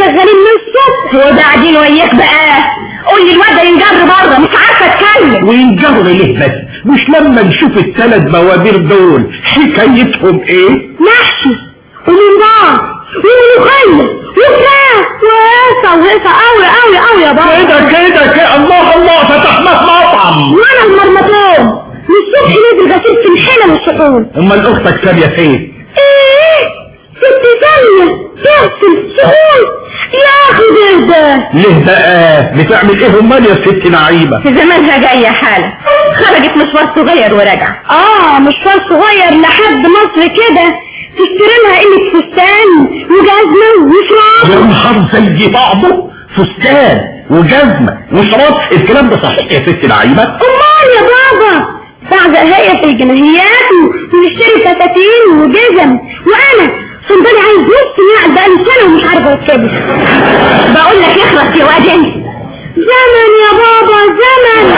شغالين من الصبح وبعدين وياك بقى قول لي الواد ده ينجر بره مش عارفه اتكلم وينجر ليه بس مش لما نشوف الثلاث بوابير دول حكايتهم ايه محشي ومنبار وملوخية وفراخ وهيصة وهيصة قوي قوي قوي يا بابا كده كده كده الله الله فتحنا مطعم وانا المرمطون من الصبح نزل غسيل في الحلة والشحون امال اختك ساميه فين ايه ست ثانية تغسل شحون يا اخي ده ده ليه بقى بتعمل ايه امال يا ست نعيمه في زمانها جاية حالة خرجت مشوار صغير وراجعة اه مشوار صغير لحد مصر كده تشتري لها قلة فستان وجزمة وشراب يا نهار زي بعضه فستان وجزمه وشراب الكلام ده صحيح يا ست نعيمه امال يا بابا بعد هي في الجمعيات ونشتري فساتين وجزم وانا صندلي عايز نص نقعد بقالي سنة ومش عارفة اركبه بقول لك اخرس يا واد انت زمن يا بابا زمن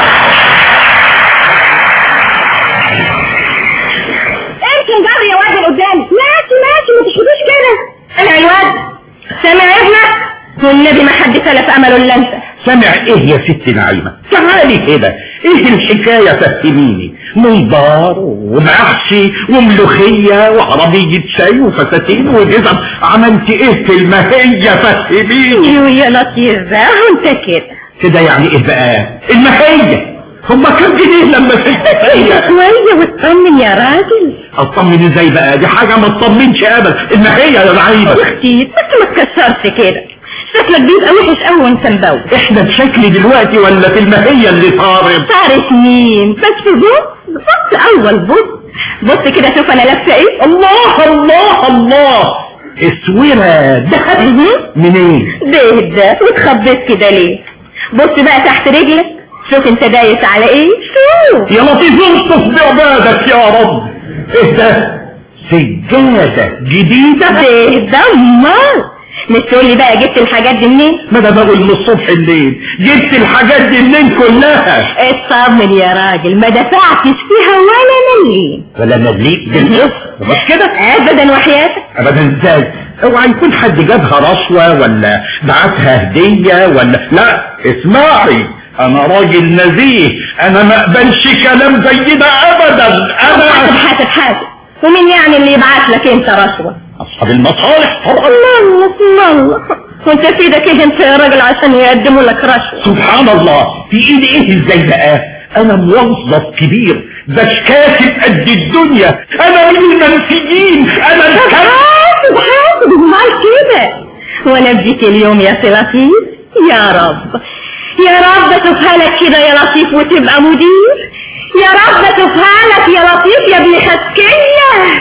امشي نجر يا واد اللي قدامي ماشي ماشي ما تشوفوش كده سامع الواد سامع ابنك والنبي ما حد سلف امله الا انت سامع ايه يا ست نعيمة تعالي كده ايه الحكاية فهميني منظار ومحشي وملوخية وعربية شاي وفساتين وجزم عملت ايه في المهية فهميني ايوه يا لطيف بقى وانت كده كده يعني ايه بقى المهية هما كام جنيه لما في المهية شوية واطمن يا راجل اطمن ازاي بقى دي حاجة ما تطمنش ابدا المهية يا نعيمة اختي بس ما تكسرش كده شكلك بيبقى وحش قوي وانت مبوز احنا بشكل دلوقتي ولا في المهية اللي طارب تعرف مين بس بص بص اول بص بص كده شوف انا لابسه ايه الله الله الله اسورة دهب منين ده ده وتخبط كده ليه بص بقى تحت رجلك شوف انت دايس على ايه شوف يا لطيف الطف بعبادك يا رب ايه ده سجادة جديدة ده ده امال مش تقول لي بقى جبت الحاجات دي منين ما انا بقول من الصبح الليل جبت الحاجات دي منين كلها اطمن يا راجل ما دفعتش فيها ولا مليم ولا مبليك بالنص بس كده ابدا وحياتك ابدا ازاي اوعى يكون حد جابها رشوة ولا بعتها هدية ولا لا اسمعي انا راجل نزيه انا ما اقبلش كلام زي ده ابدا حاسب انا حاسب حاسب ومين يعني اللي يبعت لك انت رشوة اصحاب المصالح طبعا الله الله الله وانت في ايدك ايه انت يا راجل عشان يقدموا لك رشوة سبحان الله في ايدي ايه ازاي بقى انا موظف كبير باش كاتب قد الدنيا انا من المنسيين انا الكاتب حاسب حاسب امال كده وانا اديك اليوم يا سي لطيف يا رب يا رب اشوفها لك كده يا لطيف وتبقى مدير يا رب اشوفها لك يا لطيف يا ابن خسكية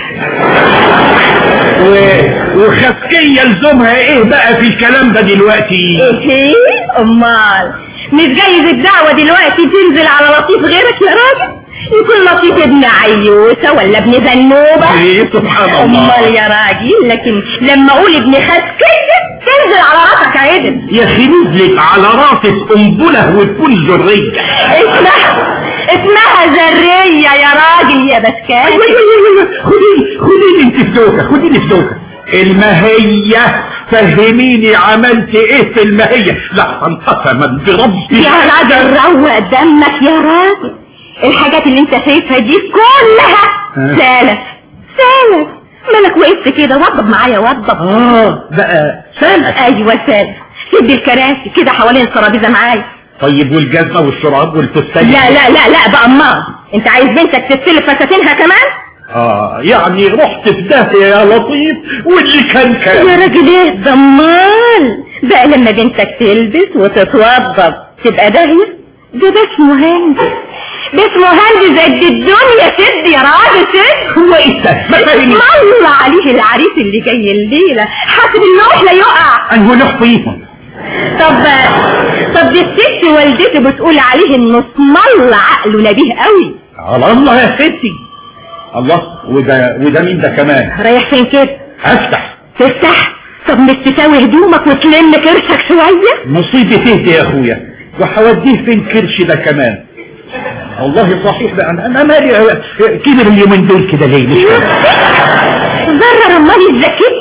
و... وخسكية لزومها ايه بقى في الكلام ده دلوقتي ايه امال مش جايز الدعوة دلوقتي تنزل على لطيف غيرك يا راجل يكون لطيف ابن عيوسة ولا ابن ذنوبة ايه سبحان الله امال يا راجل لكن لما اقول ابن خسكية تنزل على راسك عدل يا اخي نزلت على راسك قنبلة وتكون ذرية اسمها اسمها ذرية يا راجل يا بسكات خديني خديني انت في دوكة خديني في دوكة المهية فهميني عملت ايه في المهية لا انقسما بربي يا راجل روق دمك يا راجل الحاجات اللي انت شايفها دي كلها سالف سالف مالك وقفت كده وضب معايا وضب اه بقى سالك ايوه سالف سد الكراسي كده حوالين الترابيزه معايا طيب والجزمة والشراب والفستان لا لا لا لا بقى امال انت عايز بنتك تستلف فساتينها كمان اه يعني رحت في داهية يا لطيف واللي كان يا كان راجل ايه ضمال بقى لما بنتك تلبس وتتوضب تبقى داهية ده ده اسمه هندس ده اسمه هندس قد الدنيا سد يا راجل سد هو ايه ده ما فاهمني الله عليه العريس اللي جاي الليلة حاسب النوح لا يقع انه له فيهم طب طب دي الست والدته بتقول عليه انه اسم الله عقله نبيه قوي على الله يا ستي الله وده وده مين ده كمان رايح فين كده افتح تفتح طب مش تساوي هدومك وتلم كرشك شوية مصيبة ايه يا اخويا وحوديه فين كرش ده كمان والله صحيح بقى انا أنا مالي كبر اليومين دول كده ليه مش فاهم ضرر امال الزكيت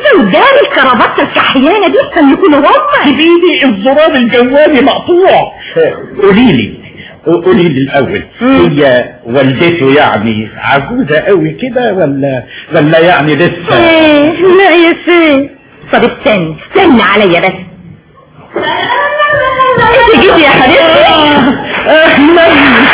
سودان الكرافته الكحيانه دي كان يكونوا هم بايدي الزرار الجوالي مقطوع قولي لي قولي لي الاول هي والدته يعني عجوزه قوي كده ولا ولا يعني لسه ايه لا يا سيد طب استنى استنى عليا بس انت جيتي يا حبيبتي اهلا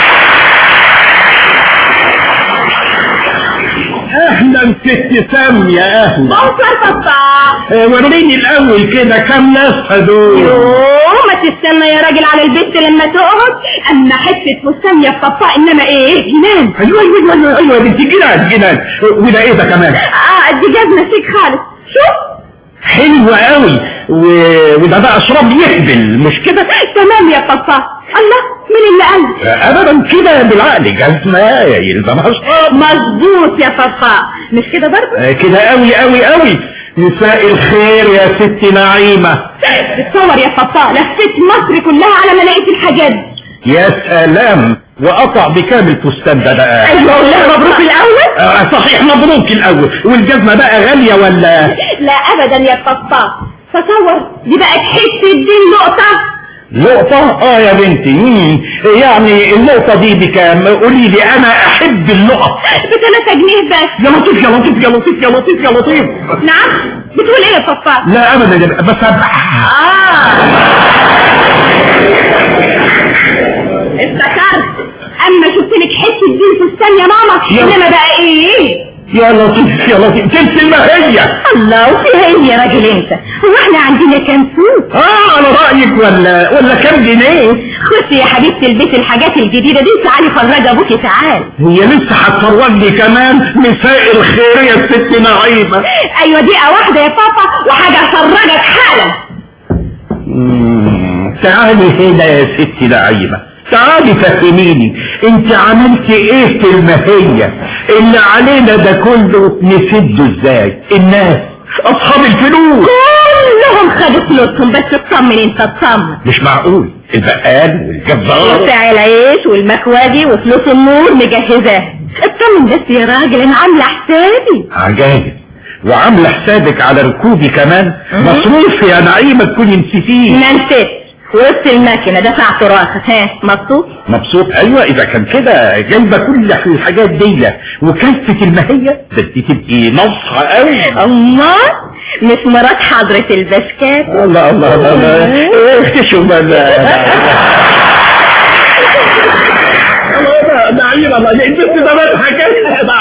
اهلا ست سامية اهلا بوصل بابا آه، وريني الاول كده كم ناس دول يوه ما تستنى يا راجل على البيت لما تقعد اما حته فستان يا بابا انما ايه جنان ايوه ايوه ايوه ايوه دي جنان جنان وده ايه ده كمان اه دي جزمه شيك خالص شوف حلو قوي و... وده بقى شراب يهبل مش كده تمام يا بابا الله مين اللي قال ابدا كده بالعقل جزمة يلزمها شراب مظبوط يا بابا مش كده برضه آه، كده قوي قوي قوي مساء الخير يا ست نعيمة بتصور يا بابا لفيت مصر كلها على ما لقيت الحاجات دي يا سلام وقطع بكام الفستان ده بقى ايوه قول لها مبروك الاول آه صحيح مبروك الاول والجزمة بقى غالية ولا لا ابدا يا بابا تصور دي بقت حته دي نقطه نقطة اه يا بنتي مم. يعني النقطة دي بكام قولي لي انا احب النقط بثلاثة جنيه بس يا لطيف يا لطيف يا لطيف يا لطيف يا لطيف نعم بتقول ايه يا بابا لا ابدا يا- بس أب... اه افتكرت اما شفت لك حته دين فستان يا ماما يا- انما بقى ايه يا لطيف يا لطيف تنسي ما هي الله وفيها ايه يا راجل انت هو احنا عندنا كام سوق اه على رأيك ولا ولا كام جنيه خشي يا حبيبتي البيت الحاجات الجديدة دي تعالي فرجي ابوكي تعال هي لسه هتفرجني كمان مساء الخير يا ست نعيمة ايوه دقيقة واحدة يا بابا وحاجة افرجك حالا مم، تعالي هنا يا ست نعيمة تعالي فهميني انت عملت ايه في المهية اللي علينا ده كله نسده ازاي الناس اصحاب الفلوس كلهم خدوا فلوسهم بس اطمن انت اطمن مش معقول البقال والجزار بتاع العيش والمكواجي وفلوس النور مجهزاه اطمن بس يا راجل انا عامله حسابي عجائب وعامله حسابك على ركوبي كمان مصروف يا نعيمة تكوني نسيتيه ما نسيت وسط الماكينه دفعت راسك ها مبسوط مبسوط ايوه اذا كان كده جايبه كل الحاجات دي وكلفة المهية ده انت تبقي نصحة قوي الله مش مرات حضرة البسكات الله الله الله الله اختشوا بقى نعيمة ما دي البنت ده بضحك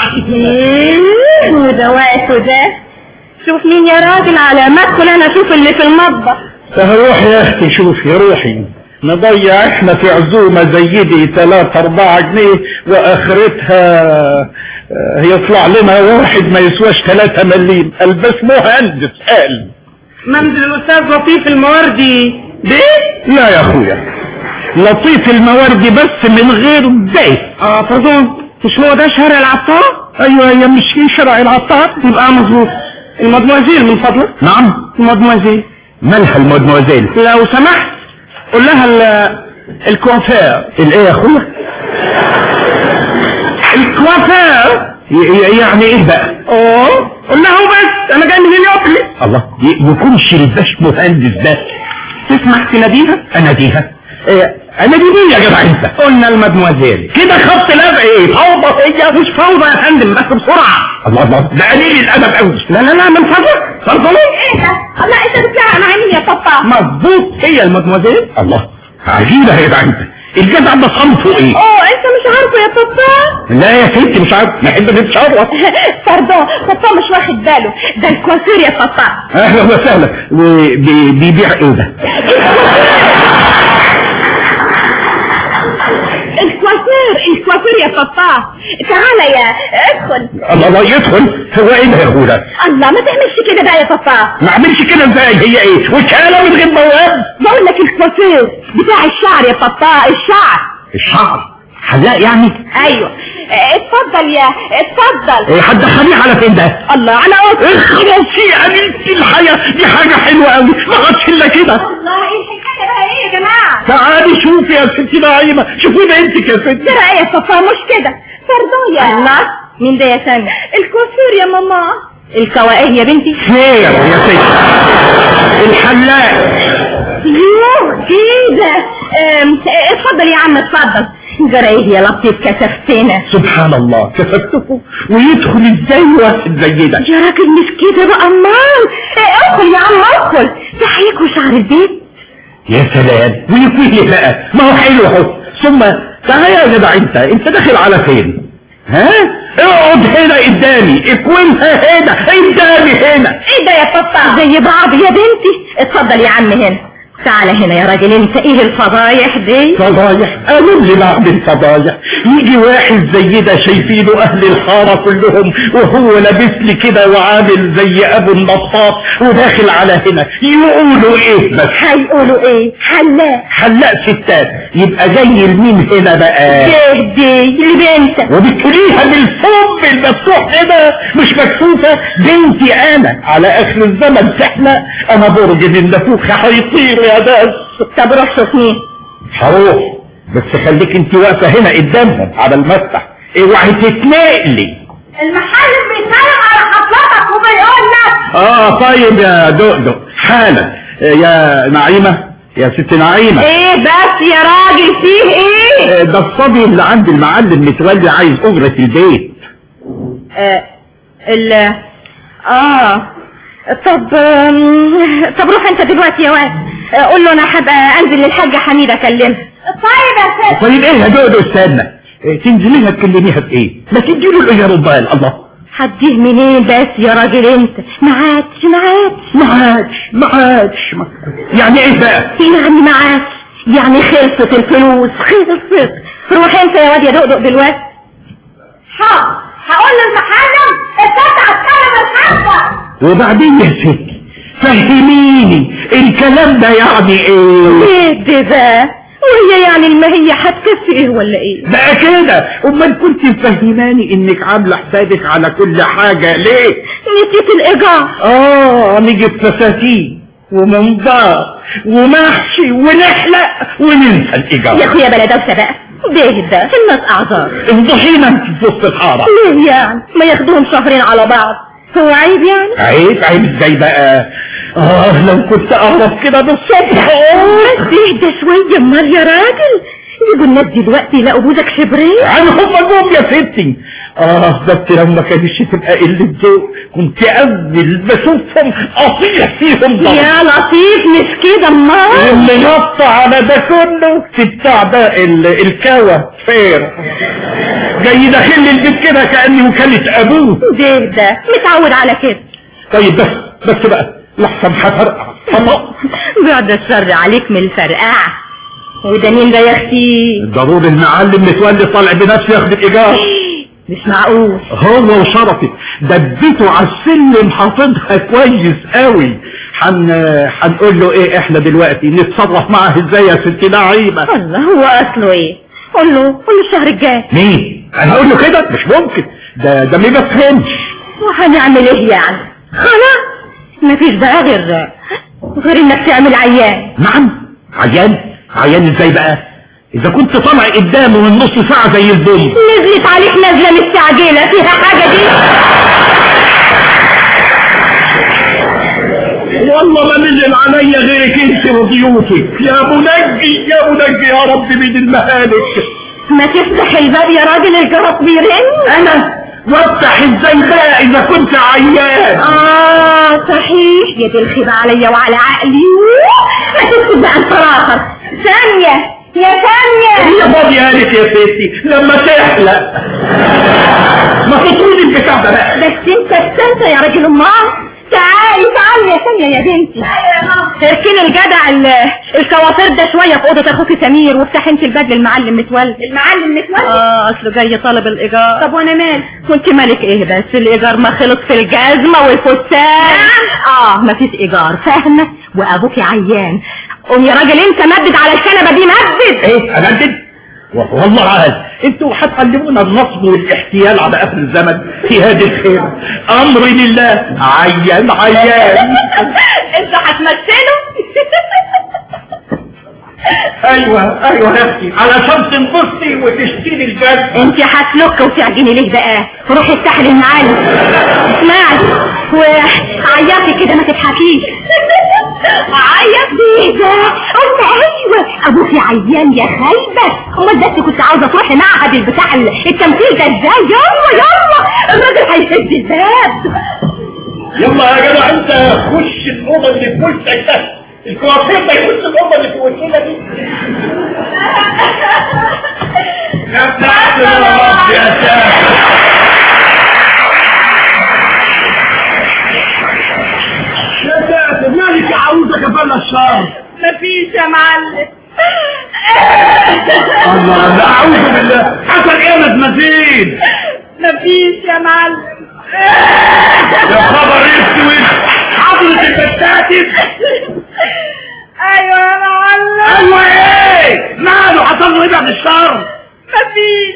وده واقف وده شوف مين يا راجل على ما ادخل انا اشوف اللي في المطبخ روحي يا اختي شوفي روحي نضيع احنا في عزومة زي دي ثلاثة اربعة جنيه واخرتها آه، يطلع لنا واحد ما يسواش ثلاثة مليم البس مهندس قال منزل الاستاذ لطيف المواردي ليه؟ لا يا اخويا لطيف المواردي بس من غير بيت اه بردون مش هو ده شارع العطار ايوه يا مش في شارع العطار يبقى مظبوط المدموزيل من فضلك نعم المدموزيل مالها المدموزيل لو سمحت قول لها ال- الكوافير الايه يا اخويا الكوافير ي- ي- يعني ايه بقى اوه قول لها بس انا جاي من هليوبلس الله ي- يكونش الباش مهندس ده تسمح تناديها اناديها إيه، انادي مين يا جدع انت قلنا المدموزيل كده خط لزق ايه فوضى هي مش فوضى يا فندم بس بسرعة الله الله ده قليل الادب قوي لا لا لا من فضلك اتفضلوا ايه ده الله انت بتزعق مع مين يا بابا مظبوط هي المدموزيل الله عجيبة يا جدع انت الجدع ده صنفه ايه اوه انت مش عارفه يا بابا لا يا ستي مش عارف نحب نتشرف باردون بابا مش واخد باله ده الكوافير يا بابا اهلا وسهلا وبيبيع ايه ده الكوافير الكوافير يا بابا تعالى يا ادخل الله الله يدخل هو ايه ده يا اخويا الله ما تعملش كده بقى يا بابا ما اعملش كده ازاي هي ايه وكاله من غير بواب بقول لك الكوافير بتاع الشعر يا بابا الشعر الشعر حلاق يعني ايوه اه، اتفضل يا اتفضل ايه هتدخليه على فين ده الله على اوضتك اخلص يا قليلة الحياة دي حاجة حلوة قوي ما عادش الا كده الله ايه الحكايه بقى ايه يا جماعه تعالي شوفي يا ستي نعيمة شوفي بنتك يا ستي ترى ايه يا بابا مش كده فردون يا الله مين ده يا سامي الكوافير يا ماما الكوائيه يا بنتي خير يا ستي الحلاق يوه كده أم، اتفضل يا عم اتفضل جرى ايه يا لطيف كسفتنا سبحان الله كسبته ويدخل ازاي واحد زي ده يا راجل مش كده بقى امال إيه، ادخل يا عم ادخل تحيك وشعر البيت يا سلام ويكون لي بقى ما هو حلو اهو ثم تعالى يا جدع انت انت داخل على فين ها اقعد هنا قدامي اكومها هنا قدامي هنا ايه ده يا بابا زي بعض يا بنتي اتفضل يا عم هنا تعالى هنا يا راجل انت ايه الفضايح دي فضايح انا اللي بعمل فضايح يجي واحد زي ده شايفينه اهل الحارة كلهم وهو لابس لي كده وعامل زي ابو النطاط وداخل على هنا يقولوا ايه بس هيقولوا ايه حلاق حلاق ستات يبقى جاي لمين هنا بقى دي لبنتك وبتقوليها بالفم المفتوح كده مش مكفوفة بنتي انا على اخر الزمن تحلق انا برج من نفوخة هيطير يا ناس طب روح شوف مين هروح بس خليك انت واقفة هنا قدامهم على المسرح اوعي تتنقلي المحل بيتكلم على حضرتك وبيقول لك اه طيب يا دقدق حالا يا نعيمة يا ست نعيمة ايه بس يا راجل فيه ايه ده الصبي اللي عند المعلم متولي عايز اجرة البيت آه ال اه طب آم، طب روح انت دلوقتي يا واد آه، قول له انا هبقى انزل للحاجه حميده اكلمها طيب يا ست طيب ايه يا دقدق استنى إيه، تنزليها تكلميها في ايه ما تديله الاجر الضال الله هديه منين بس يا راجل انت ما عادش ما عادش ما عادش ما عادش ما- يعني ايه بقى يعني ما عادش يعني خلصت الفلوس خلصت روح انت يا واد يا دقدق دلوقتي حاضر هقول للمحرم استنى اتكلم الحاجة وبعدين يا ستي فهميني الكلام ده يعني ايه ايه ده بقى وهي يعني المهية هتكفي ايه ولا ايه بقى كده امال كنت مفهماني انك عامله حسابك على كل حاجه ليه نسيت الايجار اه نجيب فساتين ومنظار ومحشي ونحلق وننسى يا الايجار اخويا بلا دوشه بقى ده ده الناس اعذار انضحينا انت في وسط الحاره ليه يعني ما ياخدوهم شهرين على بعض هو عيب يعني عيب عيب ازاي بقى اه لو كنت اعرف كده بالصبح آه. اهدى شوية امال يا راجل يجوا الناس دلوقتي يلاقوا بوزك شبرين عنهم جم يا ستي اه بس لو ما كانش تبقى قلة ذوق كنت اول بشوفهم اطيح فيهم ضرب يا لطيف مش كده امال اللي نط على ده كله في بتاع ده ال- الكوى فير جاي داخل لي البيت كده كاني وكالة ابوه ده ده متعود على كده طيب بس بس بقى لحسن هفرقع خطأ بعد الشر عليك من الفرقعة وده مين ده يا اختي ضروري المعلم متولي طالع بنفسه ياخد الايجار مش معقول هو وشرفي دبيته على السلم حافظها كويس قوي حن هنقول له ايه احنا دلوقتي نتصرف معاه ازاي يا ست نعيمة الله هو اصله ايه قول له قول له الشهر الجاي مين انا اقول له كده مش ممكن ده ده ما بيفهمش وهنعمل ايه يعني خلاص مفيش بقى غير غير انك تعمل عيان نعم عيان عيان ازاي بقى اذا كنت طالع قدامه من نص ساعة زي البوم نزلت عليك نزلة مستعجلة فيها حاجة دي والله ما نزل عليا غيرك انت وضيوفك يا منجي يا منجي يا رب من المهالك ما تفتح الباب يا راجل الجرس بيرن انا وافتح ازاي بقى اذا كنت عيان اه صحيح يا دي الخيبة عليا وعلى عقلي ما تكتب بقى الفراخر ثانية يا ثانية هي فاضية قالت يا ستي لما تحلق ما تطولي البتاع ده بقى بس انت استنت يا راجل امال تعالي تعالي يا ثانية يا بنتي اركني الجدع ال- الكوافير ده شوية في اوضة اخوك سمير وافتحي انت الباب للمعلم متولي المعلم متولي اه اصله جاي طالب الايجار طب وانا مال كنت مالك ايه بس الايجار ما خلص في الجزمة والفستان اه ما فيش ايجار فاهمة وابوك عيان قوم يا راجل انت مدد على الكنبة دي مدد ايه اجدد والله عال انتوا هتعلمونا النصب والاحتيال على اخر الزمن في هذه الخير امر لله عيان عيان انت هتمثله ايوه ايوه يا اختي علشان تنبسطي وتشتري الجد انت هتلك وتعجني ليه بقى روحي افتحي المعالي اسمعي وعيطي كده ما تضحكيش عيطي ايه ده قلت ايوه ابوكي عيان يا خايبه امال بس كنت عاوزه تروحي معهد البتاع التمثيل ده ازاي يلا يلا الراجل هيسد الباب يلا يا جدع انت خش الاوضه اللي في وشك ده الكوافير ما يخش الاوضه اللي في وشنا دي يا بتاعت الرب يا ساتر يا ساتر مالك يا عاوزة كفالة الشر مفيش يا معلم الله لا اعوذ بالله حصل ايه يا مزمزين مفيش يا معلم يا خبر اسود حضرة البتاتب ايوه يا معلم ايوه ايه ماله حصل له ايه بعد الشر مفيش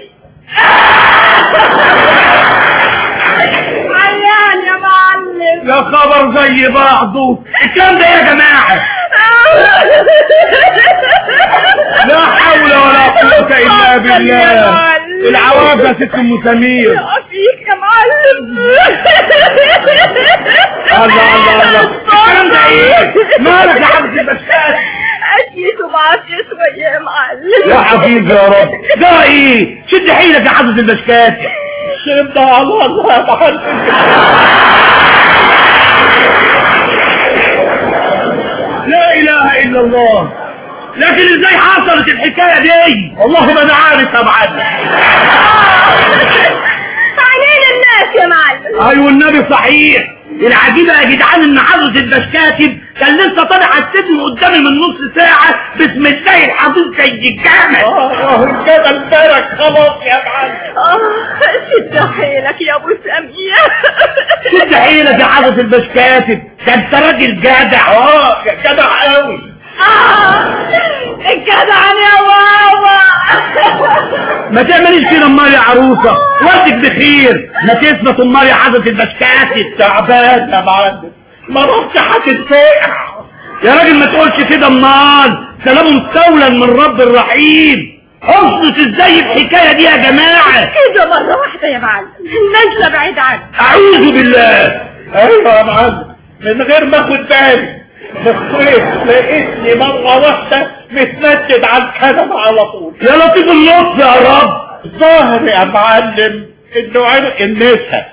عيان يا معلم يا خبر زي بعضه الكلام ده ايه يا جماعة لا حول ولا قوة الا بالله العواقب يا ست ام سمير فيك يا معلم الله الله الله الكلام ده ايه مالك يا حضرة البشكات أكيد ومعافية شوية يا معلم يا حفيظ يا رب ده ايه شد حيلك يا حضرة البشكات شد على الله يا محمد لا اله الا الله لكن ازاي حصلت الحكاية دي والله ما انا عارف يا معلم عينين الناس يا معلم ايوه النبي صحيح العجيبة يا جدعان ان حضرة البشكاتب كان لسه طالع على السجن قدامي من نص ساعة بسم الله الحفيظ زي الجامع اه الجبل بارك خلاص يا معلم آه شد حيلك يا أبو سمية شد حيلك يا حضرة البشكاتب ده انت راجل جدع اه جدع قوي آه الجدع يا بابا ما تعمليش كده امال يا عروسة وقتك بخير ما تثبت امال يا حضرة البشكاتب تعبان يا معلم ما رحت هتتفقع يا راجل ما تقولش كده امال سلام مستولا من رب الرحيم اصلت ازاي الحكاية دي يا جماعة كده مرة واحدة يا معلم نازلة بعيد عنك اعوذ بالله ايوه يا معلم من غير ما اخد بالي بصيت لقيتني مرة واحدة متنكد على الكنبة على طول يا لطيف اللطف يا رب ظاهر يا معلم انه عرق النسا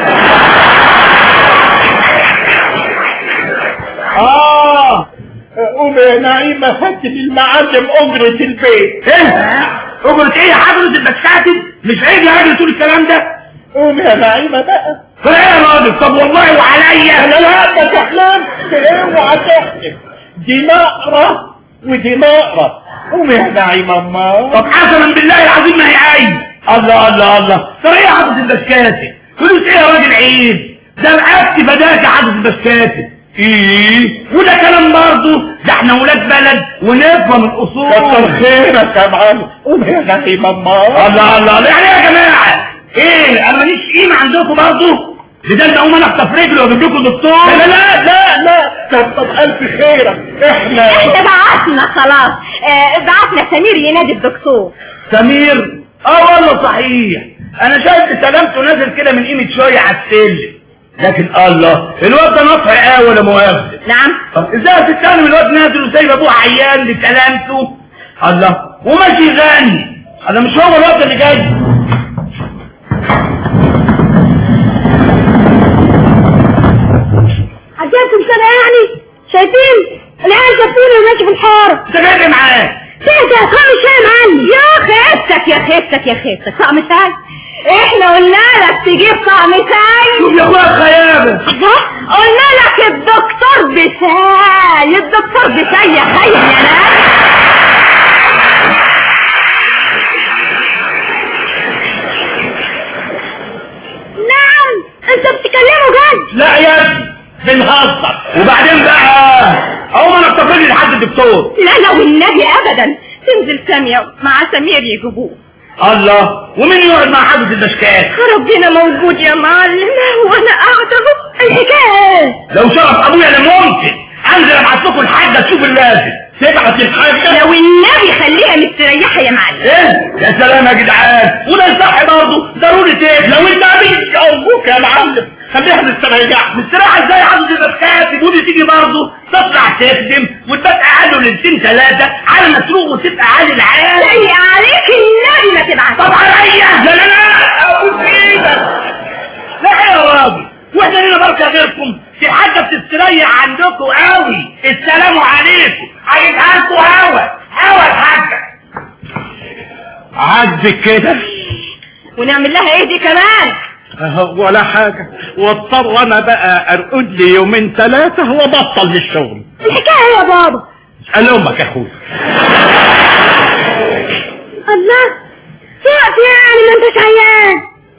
اه قوم يا نعيمة هات للمعلم أجرة البيت ايه؟ أجرة ايه يا حضرة البسكاتب؟ مش عيب يا راجل تقول الكلام ده؟ قوم يا نعيمة بقى ايه يا راجل طب والله وعليا لا لا ما تحلمش اوعى تحلم دي نقرة ودي نقرة قوم يا نعيمة أما طب حسنا بالله العظيم ما هي عيب الله الله الله ترى ايه يا حضرة البسكاتب؟ فلوس ايه يا راجل عيب؟ ده العكس بداك يا حضرة البسكاتب ايه وده كلام برضه ده احنا ولاد بلد ونفهم الاصول كتر خيرك يا معلم قوم يا نعيم الله الله الله يعني يا جماعه ايه انا ماليش قيمه عندكم برضه ده انا اقوم انا اخطف رجلي واجيب لكم دكتور لا لا لا لا كتر الف خيرك احنا احنا بعتنا خلاص آه بعتنا سمير ينادي الدكتور سمير اه والله صحيح انا شايف سلامته نازل كده من قيمه شويه على السلم لكن الله الواد ده نصح قوي ولا مؤاخذه نعم طب ازاي هتتكلم الواد نازل وسايب ابوه عيان لسلامته الله وماشي يغني انا مش هو الواد اللي جاي عجبكم سنة يعني شايفين العيال شافوني وماشي في الحارة انت جاي معاه تهدى طعم الشاي يا معلم يا خيبتك يا خيبتك يا خيبتك طعم شاي احنا قلنا لك تجيب طعم شاي شوف يا اخويا الخيابه قلنا لك الدكتور بشاي الدكتور بشاي يا خيب يا ناس نعم انت بتكلمه جد لا يا ابني بنهزر وبعدين بقى اقوم انا افتكر لي لحد الدكتور لا لا والنبي ابدا تنزل سامية مع سمير يجيبوه الله ومين يقعد مع حضرة البشكات ربنا موجود يا معلم وانا قاعدة اهو الحكاية لو شرف ابويا لممكن انزل ابعت لكم الحاجه تشوف اللازم تبعت الحاجة لو النبي خليها مستريحة يا معلم ايه يا سلام يا جدعان وده صح برضه ضروري ايه لو انت عبيد ارجوك يا معلم خليها مستريحة مستريحة ازاي عاوز تبقى تخافي ودي تيجي برضه تطلع تخدم وتبقى عنه ليلتين ثلاثة على ما تروح وتبقى عالي العالي سيء عليك النبي ما تبعت طب عليا لا لا لا اقول ايدك لا يا راجل واحنا لنا بركة غيركم في حاجة بتستريح عندكم قوي السلام عليكم عايزها لكم هوا هوا الحاجة عدك كده ونعمل لها ايه دي كمان ولا حاجة واضطر انا بقى ارقد لي يومين ثلاثة وبطل للشغل الحكاية يا بابا قال امك يا اخويا الله تعرف يعني ما انتش عيان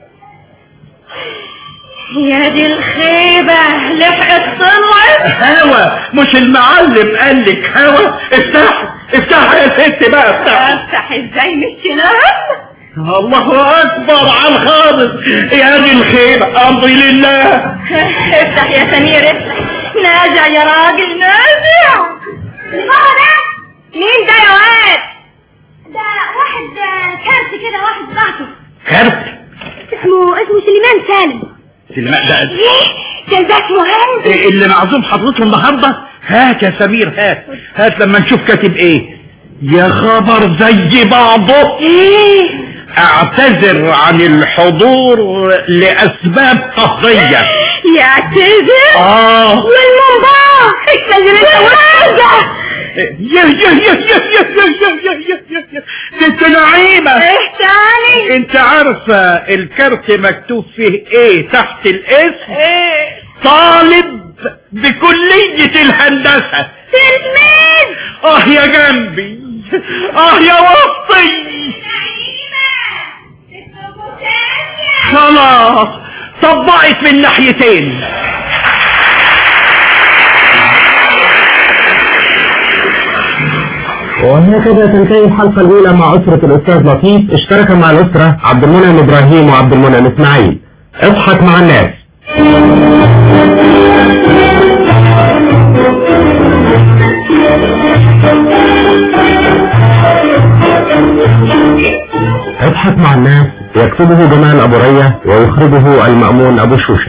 يا دي الخيبة لحقت طلعت هوا مش المعلم قال لك هوا افتح افتح يا ست بقى افتح افتح ازاي مش تنام الله اكبر على الخالص يا دي الخيبة امضي لله افتح يا سمير افتح نازع يا راجل نازع بابا ده مين ده يا واد ده واحد كارت كده واحد بعته كارت اسمه اسمه سليمان سالم سليمان ده ده ده اسمه هند اللي معزوم حضرته النهارده هات يا سمير هات هات لما نشوف كاتب ايه يا خبر زي بعضه ايه اعتذر عن الحضور لاسباب قهرية يعتذر اه والمنبار اكتذر انت يا يا يا يا يا يا يا يا يا يا يا ست نعيمة ايه تاني انت عارفة الكارت مكتوب فيه ايه تحت الاسم ايه طالب بكلية الهندسة تلميذ اه يا جنبي اه يا وسطي خلاص طبقت من ناحيتين وهكذا تنتهي الحلقة الأولى مع أسرة الأستاذ لطيف اشترك مع الأسرة عبد المنعم إبراهيم وعبد المنعم إسماعيل اضحك مع الناس اضحك مع الناس يكتبه جمال أبو رية ويخرجه المأمون أبو شوشة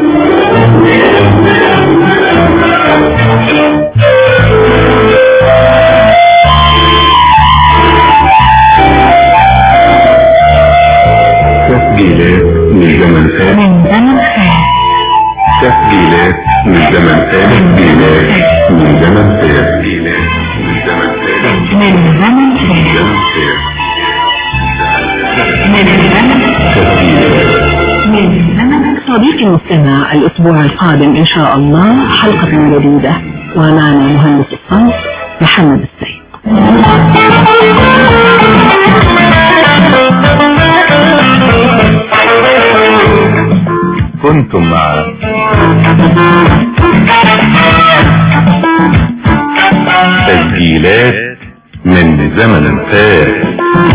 تسجيلات من زمن فات من زمن خير تسجيلات من زمن فات تسجيلات من زمن فات تسجيلات من زمن فات من زمن خير زمن فات من زمن تسجيلات من زمن صديقي المستمع الأسبوع القادم إن شاء الله حلقة جديدة ومعنا مهندس الصوت محمد السيد كنتم مع تسجيلات من زمن فات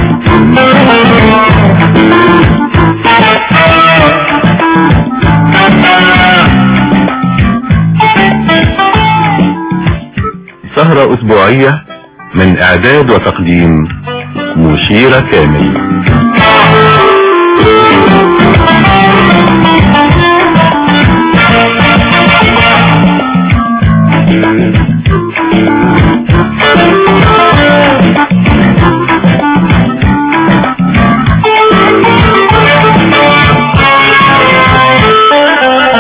سهرة أسبوعية من إعداد وتقديم مشيرة كامل